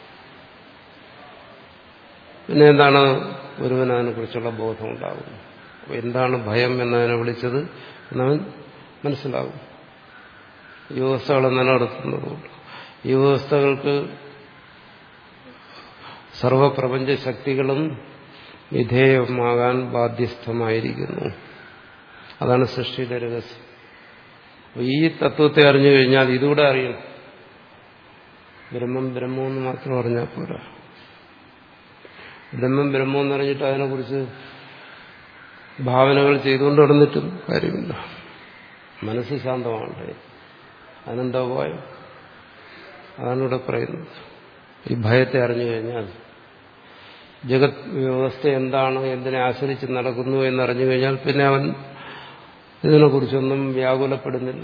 പിന്നെ എന്താണ് ഒരുവന് അതിനെക്കുറിച്ചുള്ള ബോധം ഉണ്ടാകും എന്താണ് ഭയം എന്നതിനെ വിളിച്ചത് എന്നവൻ മനസ്സിലാകും ഈ വ്യവസ്ഥകൾ നിലനിർത്തുന്നതുകൊണ്ട് ഈ വ്യവസ്ഥകൾക്ക് സർവപ്രപഞ്ച ശക്തികളും വിധേയമാകാൻ ബാധ്യസ്ഥമായിരിക്കുന്നു അതാണ് സൃഷ്ടിയുടെ രഹസ്യം ഈ തത്വത്തെ അറിഞ്ഞു കഴിഞ്ഞാൽ ഇതുകൂടെ അറിയണം ബ്രഹ്മം ബ്രഹ്മം എന്ന് മാത്രം അറിഞ്ഞാൽ പോരാ ബ്രഹ്മം ബ്രഹ്മം എന്ന് അറിഞ്ഞിട്ട് അതിനെക്കുറിച്ച് ഭാവനകൾ ചെയ്തുകൊണ്ട് നടന്നിട്ടും കാര്യമില്ല മനസ്സ് ശാന്തമാണ്ടേ അതിനെന്താ ഉപായം അതാണ് ഇവിടെ പറയുന്നത് ഈ ഭയത്തെ അറിഞ്ഞു കഴിഞ്ഞാൽ ജഗത് വ്യവസ്ഥ എന്താണ് എന്തിനെ ആശ്രയിച്ച് നടക്കുന്നു എന്നറിഞ്ഞു കഴിഞ്ഞാൽ പിന്നെ അവൻ ഇതിനെക്കുറിച്ചൊന്നും വ്യാകുലപ്പെടുന്നില്ല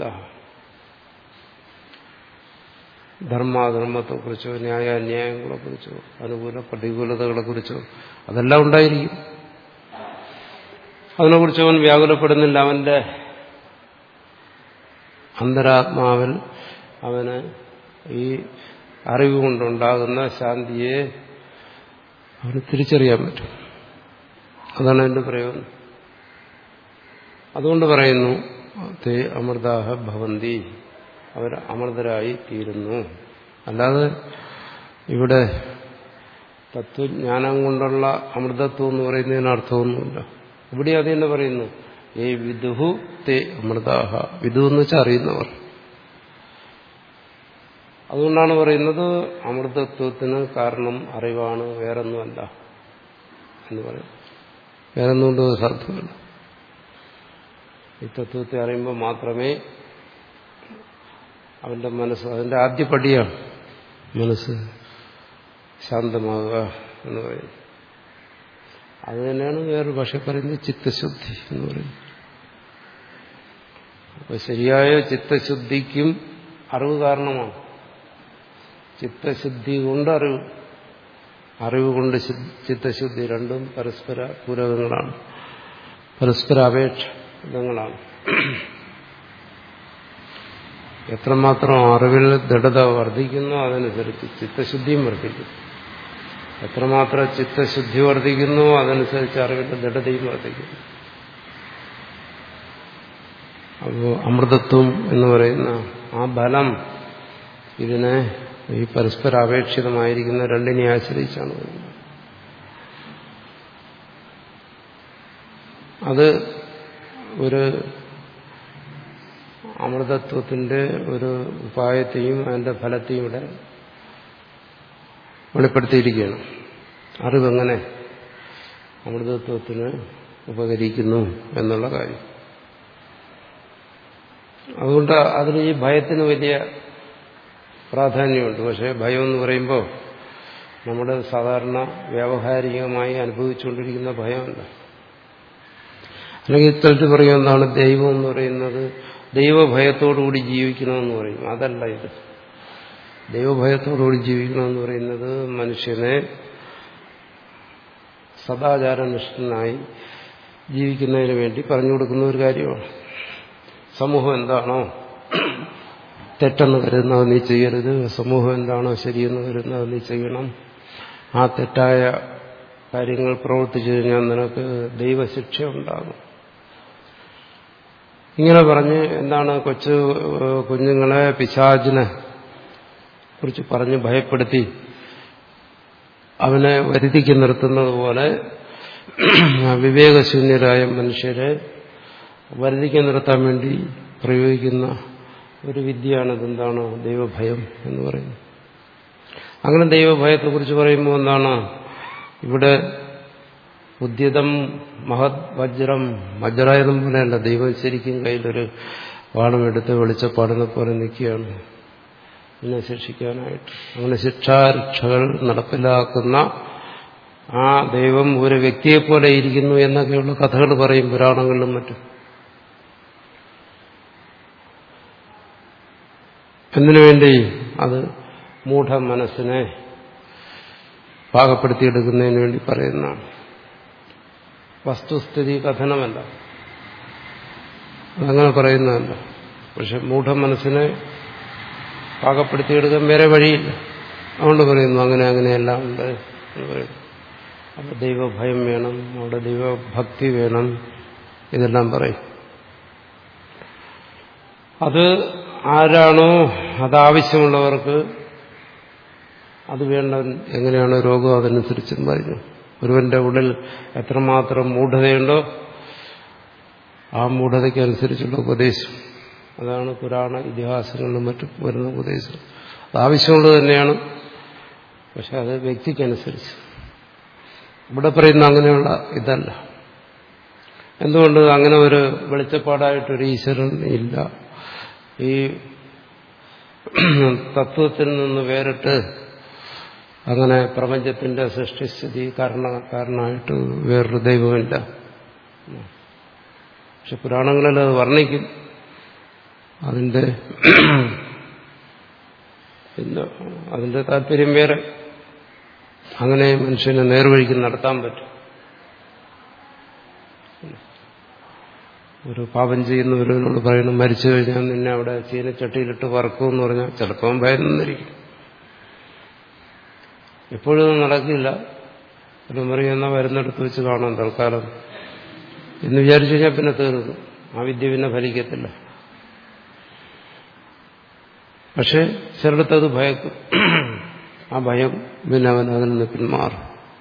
ധർമാധർമ്മത്തെക്കുറിച്ചോ ന്യായ അന്യായങ്ങളെക്കുറിച്ചോ അനുകൂല പ്രതികൂലതകളെക്കുറിച്ചോ അതെല്ലാം ഉണ്ടായിരിക്കും അതിനെക്കുറിച്ച് അവൻ വ്യാകുലപ്പെടുന്നില്ല അവന്റെ അന്തരാത്മാവിൽ അവന് ഈ അറിവ് കൊണ്ടുണ്ടാകുന്ന ശാന്തിയെ അവന് തിരിച്ചറിയാൻ പറ്റും അതാണ് അതിന്റെ പ്രയോജനം അതുകൊണ്ട് പറയുന്നു തേ അമൃതാഹ ഭവന്തി അവർ അമൃതരായി തീരുന്നു അല്ലാതെ ഇവിടെ തത്വജ്ഞാനം കൊണ്ടുള്ള അമൃതത്വം എന്ന് പറയുന്നതിന് അർത്ഥമൊന്നുമില്ല ഇവിടെ അത് തന്നെ പറയുന്നു ഏ വിദുഹു തേ അമൃതാഹ വിദു എന്ന് വെച്ചാൽ അറിയുന്നവർ അതുകൊണ്ടാണ് പറയുന്നത് അമൃതത്വത്തിന് കാരണം അറിവാണ് വേറൊന്നുമല്ല എന്ന് പറയും വേറൊന്നുകൊണ്ട് സാധ്യമല്ല ഈ തത്വത്തെ അറിയുമ്പോൾ മാത്രമേ അവന്റെ മനസ്സ് അതിന്റെ ആദ്യ പടിയാണ് മനസ്സ് ശാന്തമാകുക എന്ന് പറയുന്നത് അത് തന്നെയാണ് വേറൊരു ഭാഷ പറയുന്നത് ചിത്തശുദ്ധി എന്ന് പറയുന്നത് അപ്പൊ ശരിയായ ചിത്തശുദ്ധിക്കും അറിവ് കാരണമാണ് ചിത്തശുദ്ധി കൊണ്ട് അറിവ് അറിവ് കൊണ്ട് ചിത്തശുദ്ധി രണ്ടും പരസ്പര പൂരകങ്ങളാണ് പരസ്പര അപേക്ഷങ്ങളാണ് എത്രമാത്രം അറിവിൽ ദൃഢത വർദ്ധിക്കുന്നു അതനുസരിച്ച് ചിത്തശുദ്ധിയും വർദ്ധിക്കും എത്രമാത്രം ചിത്തശുദ്ധി വർദ്ധിക്കുന്നു അതനുസരിച്ച് അറിവിന്റെ ദൃഢതയും വർദ്ധിക്കുന്നു അപ്പോൾ അമൃതത്വം എന്ന് പറയുന്ന ആ ബലം ഇതിനെ ഈ പരസ്പര അപേക്ഷിതമായിരിക്കുന്ന രണ്ടിനെ ആശ്രയിച്ചാണ് വരുന്നത് അത് ഒരു അമൃതത്വത്തിന്റെ ഒരു ഉപായത്തെയും അതിന്റെ ഫലത്തെയും ഇവിടെ വെളിപ്പെടുത്തിയിരിക്കുകയാണ് അറിവെങ്ങനെ അമൃതത്വത്തിന് ഉപകരിക്കുന്നു എന്നുള്ള കാര്യം അതുകൊണ്ട് അതിന് ഈ ഭയത്തിന് വലിയ പ്രാധാന്യമുണ്ട് പക്ഷേ ഭയം എന്ന് പറയുമ്പോൾ നമ്മുടെ സാധാരണ വ്യാവഹാരികമായി അനുഭവിച്ചുകൊണ്ടിരിക്കുന്ന ഭയമല്ല അല്ലെങ്കിൽ ഇത്തരത്തിൽ പറയും എന്താണ് ദൈവം എന്ന് പറയുന്നത് ദൈവഭയത്തോടുകൂടി ജീവിക്കണമെന്ന് പറയും അതല്ല ഇത് ദൈവഭയത്തോടുകൂടി ജീവിക്കണമെന്ന് പറയുന്നത് മനുഷ്യനെ സദാചാരനിഷ്ഠനായി ജീവിക്കുന്നതിന് വേണ്ടി പറഞ്ഞു കൊടുക്കുന്ന ഒരു കാര്യമാണ് സമൂഹം എന്താണോ തെറ്റെന്ന് കരുതുന്നത് നീ ചെയ്യരുത് സമൂഹം എന്താണോ ശരിയെന്ന് കരുതുന്നത് നീ ചെയ്യണം ആ തെറ്റായ കാര്യങ്ങൾ പ്രവർത്തിച്ചു കഴിഞ്ഞാൽ നിനക്ക് ദൈവശിക്ഷ ഉണ്ടാകും ഇങ്ങനെ പറഞ്ഞ് എന്താണ് കൊച്ചു കുഞ്ഞുങ്ങളെ പിശാചിനെ കുറിച്ച് പറഞ്ഞ് ഭയപ്പെടുത്തി അവനെ വരുതിക്ക് നിർത്തുന്നത് പോലെ വിവേകശൂന്യരായ മനുഷ്യരെ വരുതിക്ക് നിർത്താൻ വേണ്ടി പ്രയോഗിക്കുന്ന ഒരു വിദ്യയാണ് ഇതെന്താണ് ദൈവഭയം എന്ന് പറയുന്നത് അങ്ങനെ ദൈവഭയത്തെക്കുറിച്ച് പറയുമ്പോൾ എന്താണ് ഇവിടെ ഉദ്യതം മഹത് വജ്രം വജ്രായുധം പോലെയല്ല ദൈവം ശരിക്കും കയ്യിലൊരു വാണമെടുത്ത് വെളിച്ചപ്പാടിനെ പോലെ നിൽക്കുകയാണ് ഇതിനെ ശിക്ഷിക്കാനായിട്ട് അങ്ങനെ ശിക്ഷാരക്ഷകൾ നടപ്പിലാക്കുന്ന ആ ദൈവം ഒരു വ്യക്തിയെപ്പോലെ ഇരിക്കുന്നു എന്നൊക്കെയുള്ള കഥകൾ പറയും പുരാണങ്ങളിലും മറ്റും എന്തിനു വേണ്ടി അത് മൂഢ മനസ്സിനെ പാകപ്പെടുത്തിയെടുക്കുന്നതിന് വേണ്ടി പറയുന്നതാണ് വസ്തുസ്ഥിതി കഥനമല്ല അതങ്ങനെ പറയുന്നതല്ല പക്ഷെ മൂഢ മനസ്സിനെ പാകപ്പെടുത്തിയെടുക്കാൻ വേറെ വഴിയില്ല അതുകൊണ്ട് പറയുന്നു അങ്ങനെ അങ്ങനെയെല്ലാം ഉണ്ട് എന്ന് പറയുന്നു അപ്പോൾ ദൈവഭയം വേണം അവിടെ ദൈവഭക്തി വേണം ഇതെല്ലാം പറയും അത് ആരാണോ അതാവശ്യമുള്ളവർക്ക് അത് വേണ്ടവൻ എങ്ങനെയാണ് രോഗം അതനുസരിച്ചും പറഞ്ഞു ഒരുവന്റെ ഉള്ളിൽ എത്രമാത്രം മൂഢതയുണ്ടോ ആ മൂഢതയ്ക്ക് അനുസരിച്ചുള്ള ഉപദേശം അതാണ് പുരാണ ഇതിഹാസങ്ങളിലും മറ്റും വരുന്ന ഉപദേശം അത് ആവശ്യമുള്ളത് തന്നെയാണ് പക്ഷെ അത് വ്യക്തിക്കനുസരിച്ച് ഇവിടെ പറയുന്ന അങ്ങനെയുള്ള ഇതല്ല എന്തുകൊണ്ട് അങ്ങനെ ഒരു വെളിച്ചപ്പാടായിട്ടൊരു ഈശ്വരൻ ഇല്ല ഈ തത്വത്തിൽ നിന്ന് വേറിട്ട് അങ്ങനെ പ്രപഞ്ചത്തിന്റെ സൃഷ്ടിസ്ഥിതി കാരണക്കാരനായിട്ട് വേറൊരു ദൈവമില്ല പക്ഷെ പുരാണങ്ങളിൽ അത് വർണ്ണിക്കും അതിന്റെ പിന്നെ അതിന്റെ താല്പര്യം വേറെ അങ്ങനെ മനുഷ്യനെ നേർവഴിക്ക് നടത്താൻ പറ്റും ഒരു പാപം ചെയ്യുന്നവരോട് പറയുന്നു മരിച്ചു കഴിഞ്ഞാൽ നിന്നെ അവിടെ ചീനച്ചട്ടിയിലിട്ട് വറക്കുമെന്ന് പറഞ്ഞാൽ ചിലപ്പം ഭയന്നിരിക്കും എപ്പോഴും നടക്കില്ല ഒരു മറിയുന്ന വരുന്നിടത്ത് വെച്ച് കാണാം തൽക്കാലം എന്ന് വിചാരിച്ചു കഴിഞ്ഞാൽ പിന്നെ തീർന്നു ആ വിദ്യ പിന്നെ ഫലിക്കത്തില്ല പക്ഷെ ചിലടത്തത് ഭയക്കും ആ ഭയം പിന്നെ അവൻ അതിൽ നിന്ന് പിന്മാറും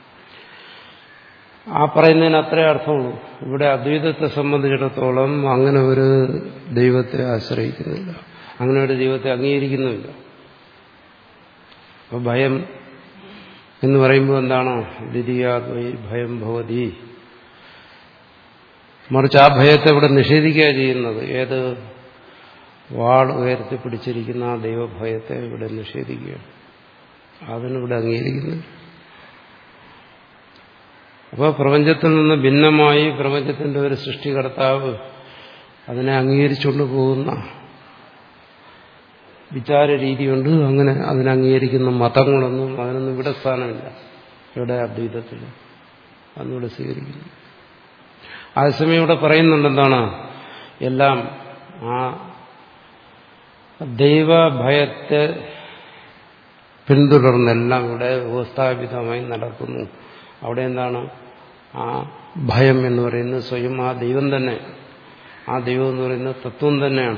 ആ പറയുന്നതിന് അത്രേ അർത്ഥമുള്ളൂ ഇവിടെ അദ്വൈതത്തെ സംബന്ധിച്ചിടത്തോളം അങ്ങനെ ഒരു ദൈവത്തെ ആശ്രയിക്കുന്നില്ല അങ്ങനെ ഒരു ദൈവത്തെ അംഗീകരിക്കുന്നുമില്ല അപ്പൊ ഭയം എന്ന് പറയുമ്പോൾ എന്താണോ ദ്വിതീയാദ്വൈ ഭയം ഭവതി മറിച്ച് ആ ഭയത്തെ ഇവിടെ നിഷേധിക്കുക ചെയ്യുന്നത് ഏത് വാൾ ഉയർത്തി പിടിച്ചിരിക്കുന്ന ആ ദൈവഭയത്തെ ഇവിടെ നിഷേധിക്കുകയാണ് അതിനിവിടെ അംഗീകരിക്കുന്നു അപ്പോൾ പ്രപഞ്ചത്തിൽ നിന്ന് ഭിന്നമായി പ്രപഞ്ചത്തിന്റെ ഒരു സൃഷ്ടികർത്താവ് അതിനെ അംഗീകരിച്ചുകൊണ്ട് പോകുന്ന വിചാര രീതിയുണ്ട് അങ്ങനെ അതിനെ അംഗീകരിക്കുന്ന മതങ്ങളൊന്നും അതിനൊന്നും ഇവിടെ സ്ഥാനമില്ല ഇവിടെ അദ്വൈതത്തിൽ അന്നിവിടെ സ്വീകരിക്കുന്നു അതേസമയം ഇവിടെ പറയുന്നുണ്ട് എന്താണ് എല്ലാം ആ ദൈവഭയത്തെ പിന്തുടർന്നെല്ലാം ഇവിടെ വ്യവസ്ഥാപിതമായി നടക്കുന്നു അവിടെ എന്താണ് ആ ഭയം എന്ന് പറയുന്നത് സ്വയം ആ ദൈവം തന്നെ ആ ദൈവം എന്ന് പറയുന്നത് തത്വം തന്നെയാണ്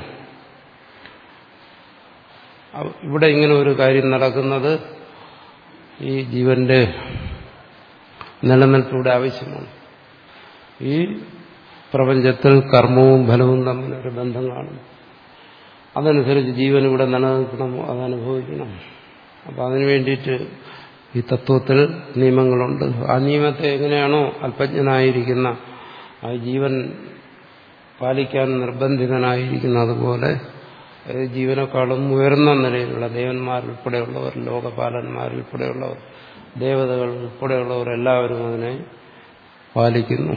ഇവിടെ ഇങ്ങനെ ഒരു കാര്യം നടക്കുന്നത് ഈ ജീവന്റെ നിലനിൽപ്പിലൂടെ ആവശ്യമാണ് ഈ പ്രപഞ്ചത്തിൽ കർമ്മവും ഫലവും തമ്മിലൊരു ബന്ധം കാണും അതനുസരിച്ച് ജീവൻ ഇവിടെ നിലനിൽക്കണം അതനുഭവിക്കണം അപ്പം അതിനു വേണ്ടിയിട്ട് ഈ തത്വത്തിൽ നിയമങ്ങളുണ്ട് ആ നിയമത്തെ എങ്ങനെയാണോ അല്പജ്ഞനായിരിക്കുന്ന ആ ജീവൻ പാലിക്കാൻ നിർബന്ധിതനായിരിക്കുന്ന അതുപോലെ ജീവനെക്കാളും ഉയർന്ന നിലയിലുള്ള ദേവന്മാരുൾപ്പെടെയുള്ളവർ ലോകപാലന്മാരുൾപ്പെടെയുള്ളവർ ദേവതകൾ ഉൾപ്പെടെയുള്ളവർ എല്ലാവരും അതിനെ പാലിക്കുന്നു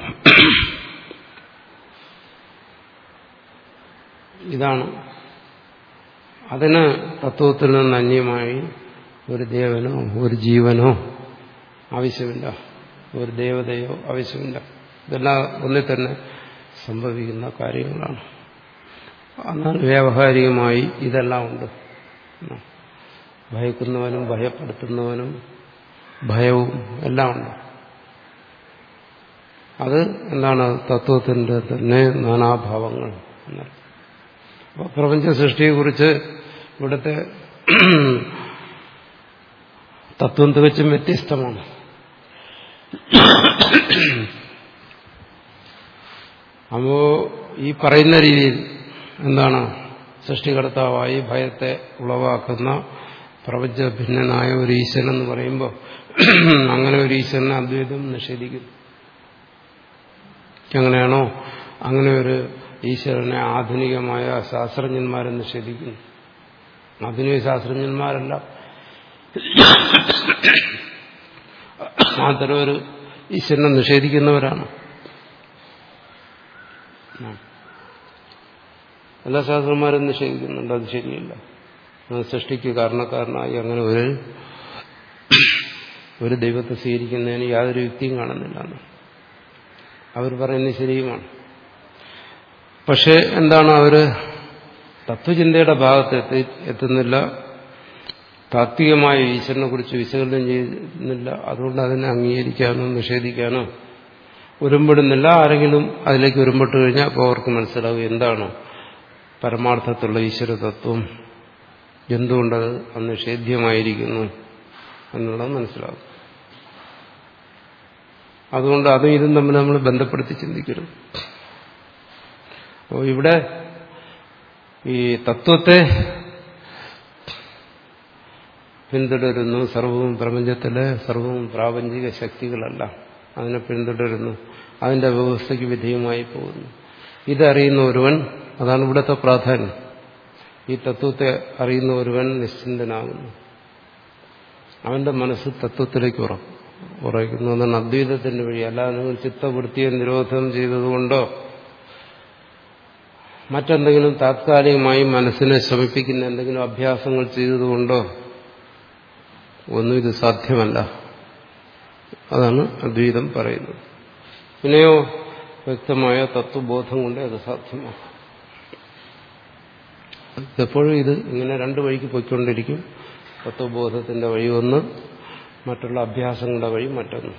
ഇതാണ് അതിന് തത്വത്തിൽ നിന്ന് അന്യമായി ഒരു ദേവനോ ഒരു ജീവനോ ആവശ്യമില്ല ഒരു ദേവതയോ ആവശ്യമില്ല ഇതെല്ലാം ഒന്നിൽ തന്നെ സംഭവിക്കുന്ന കാര്യങ്ങളാണ് എന്നാൽ വ്യാവഹാരികമായി ഇതെല്ലാം ഉണ്ട് ഭയക്കുന്നവനും ഭയപ്പെടുത്തുന്നവനും ഭയവും എല്ലാം ഉണ്ട് അത് എന്താണ് തത്വത്തിന്റെ തന്നെ നാനാഭാവങ്ങൾ എന്നർത്ഥം അപ്പോൾ പ്രപഞ്ച സൃഷ്ടിയെക്കുറിച്ച് ഇവിടുത്തെ തത്വം തികച്ചും വ്യത്യസ്തമാണ് അപ്പോ ഈ പറയുന്ന രീതിയിൽ എന്താണ് സൃഷ്ടികർത്താവായി ഭയത്തെ ഉളവാക്കുന്ന പ്രപഞ്ച ഭിന്നനായ ഒരു ഈശ്വരൻ എന്ന് പറയുമ്പോൾ അങ്ങനെ ഒരു ഈശ്വരനെ അദ്വൈതം നിഷേധിക്കുന്നു എങ്ങനെയാണോ അങ്ങനെ ഒരു ഈശ്വരനെ ആധുനികമായ ശാസ്ത്രജ്ഞന്മാരെ നിഷേധിക്കുന്നു ആധുനിക ശാസ്ത്രജ്ഞന്മാരല്ല അത്തരം ഒരു ഈശ്വരനെ നിഷേധിക്കുന്നവരാണ് എല്ലാ ശാസ്ത്രന്മാരും നിഷേധിക്കുന്നുണ്ട് അത് ശരിയല്ല സൃഷ്ടിക്ക് കാരണക്കാരനായി അങ്ങനെ ഒരു ഒരു ദൈവത്തെ സ്വീകരിക്കുന്നതിന് യാതൊരു യുക്തിയും കാണുന്നില്ല അവർ പറയുന്നത് ശരിയുമാണ് പക്ഷെ എന്താണ് അവര് തത്വചിന്തയുടെ ഭാഗത്ത് എത്തി എത്തുന്നില്ല താത്വികമായ ഈശ്വരനെ കുറിച്ച് വിശകലനം ചെയ്യുന്നില്ല അതുകൊണ്ട് അതിനെ അംഗീകരിക്കാനോ നിഷേധിക്കാനോ ഉരുമ്പെടുന്നില്ല ആരെങ്കിലും അതിലേക്ക് ഉരുമ്പിട്ട് കഴിഞ്ഞാൽ അപ്പോൾ അവർക്ക് മനസ്സിലാവും എന്താണ് പരമാർത്ഥത്തിലുള്ള ഈശ്വര തത്വം എന്തുകൊണ്ടത് നിഷേധ്യമായിരിക്കുന്നു എന്നുള്ളത് മനസ്സിലാവും അതുകൊണ്ട് അതും ഇതും തമ്മിൽ നമ്മൾ ബന്ധപ്പെടുത്തി ചിന്തിക്കരുത് അപ്പോൾ ഇവിടെ ഈ തത്വത്തെ പിന്തുടരുന്നു സർവവും പ്രപഞ്ചത്തിലെ സർവവും പ്രാപഞ്ചിക ശക്തികളല്ല അതിനെ പിന്തുടരുന്നു അതിന്റെ വ്യവസ്ഥയ്ക്ക് വിധേയമായി പോകുന്നു ഇതറിയുന്ന ഒരുവൻ അതാണ് ഇവിടുത്തെ പ്രാധാന്യം ഈ തത്വത്തെ അറിയുന്ന ഒരുവൻ നിശ്ചിന്തനാകുന്നു അവന്റെ മനസ്സ് തത്വത്തിലേക്ക് ഉറക്കും ഉറയ്ക്കുന്നു എന്നാണ് അദ്വൈതത്തിന്റെ വഴി അല്ലാതെ നിങ്ങൾ ചിത്തവൃത്തിയെ നിരോധനം ചെയ്തതുകൊണ്ടോ മറ്റെന്തെങ്കിലും താത്കാലികമായി മനസ്സിനെ ശമിപ്പിക്കുന്ന എന്തെങ്കിലും അഭ്യാസങ്ങൾ ചെയ്തതുകൊണ്ടോ ഒന്നും ഇത് സാധ്യമല്ല അതാണ് അദ്വൈതം പറയുന്നത് പിന്നെയോ വ്യക്തമായ തത്വബോധം കൊണ്ട് അത് സാധ്യമാണ് എപ്പോഴും ഇത് ഇങ്ങനെ രണ്ട് വഴിക്ക് പോയിക്കൊണ്ടിരിക്കും തത്വബോധത്തിന്റെ വഴി ഒന്ന് മറ്റുള്ള അഭ്യാസങ്ങളുടെ വഴി മറ്റൊന്ന്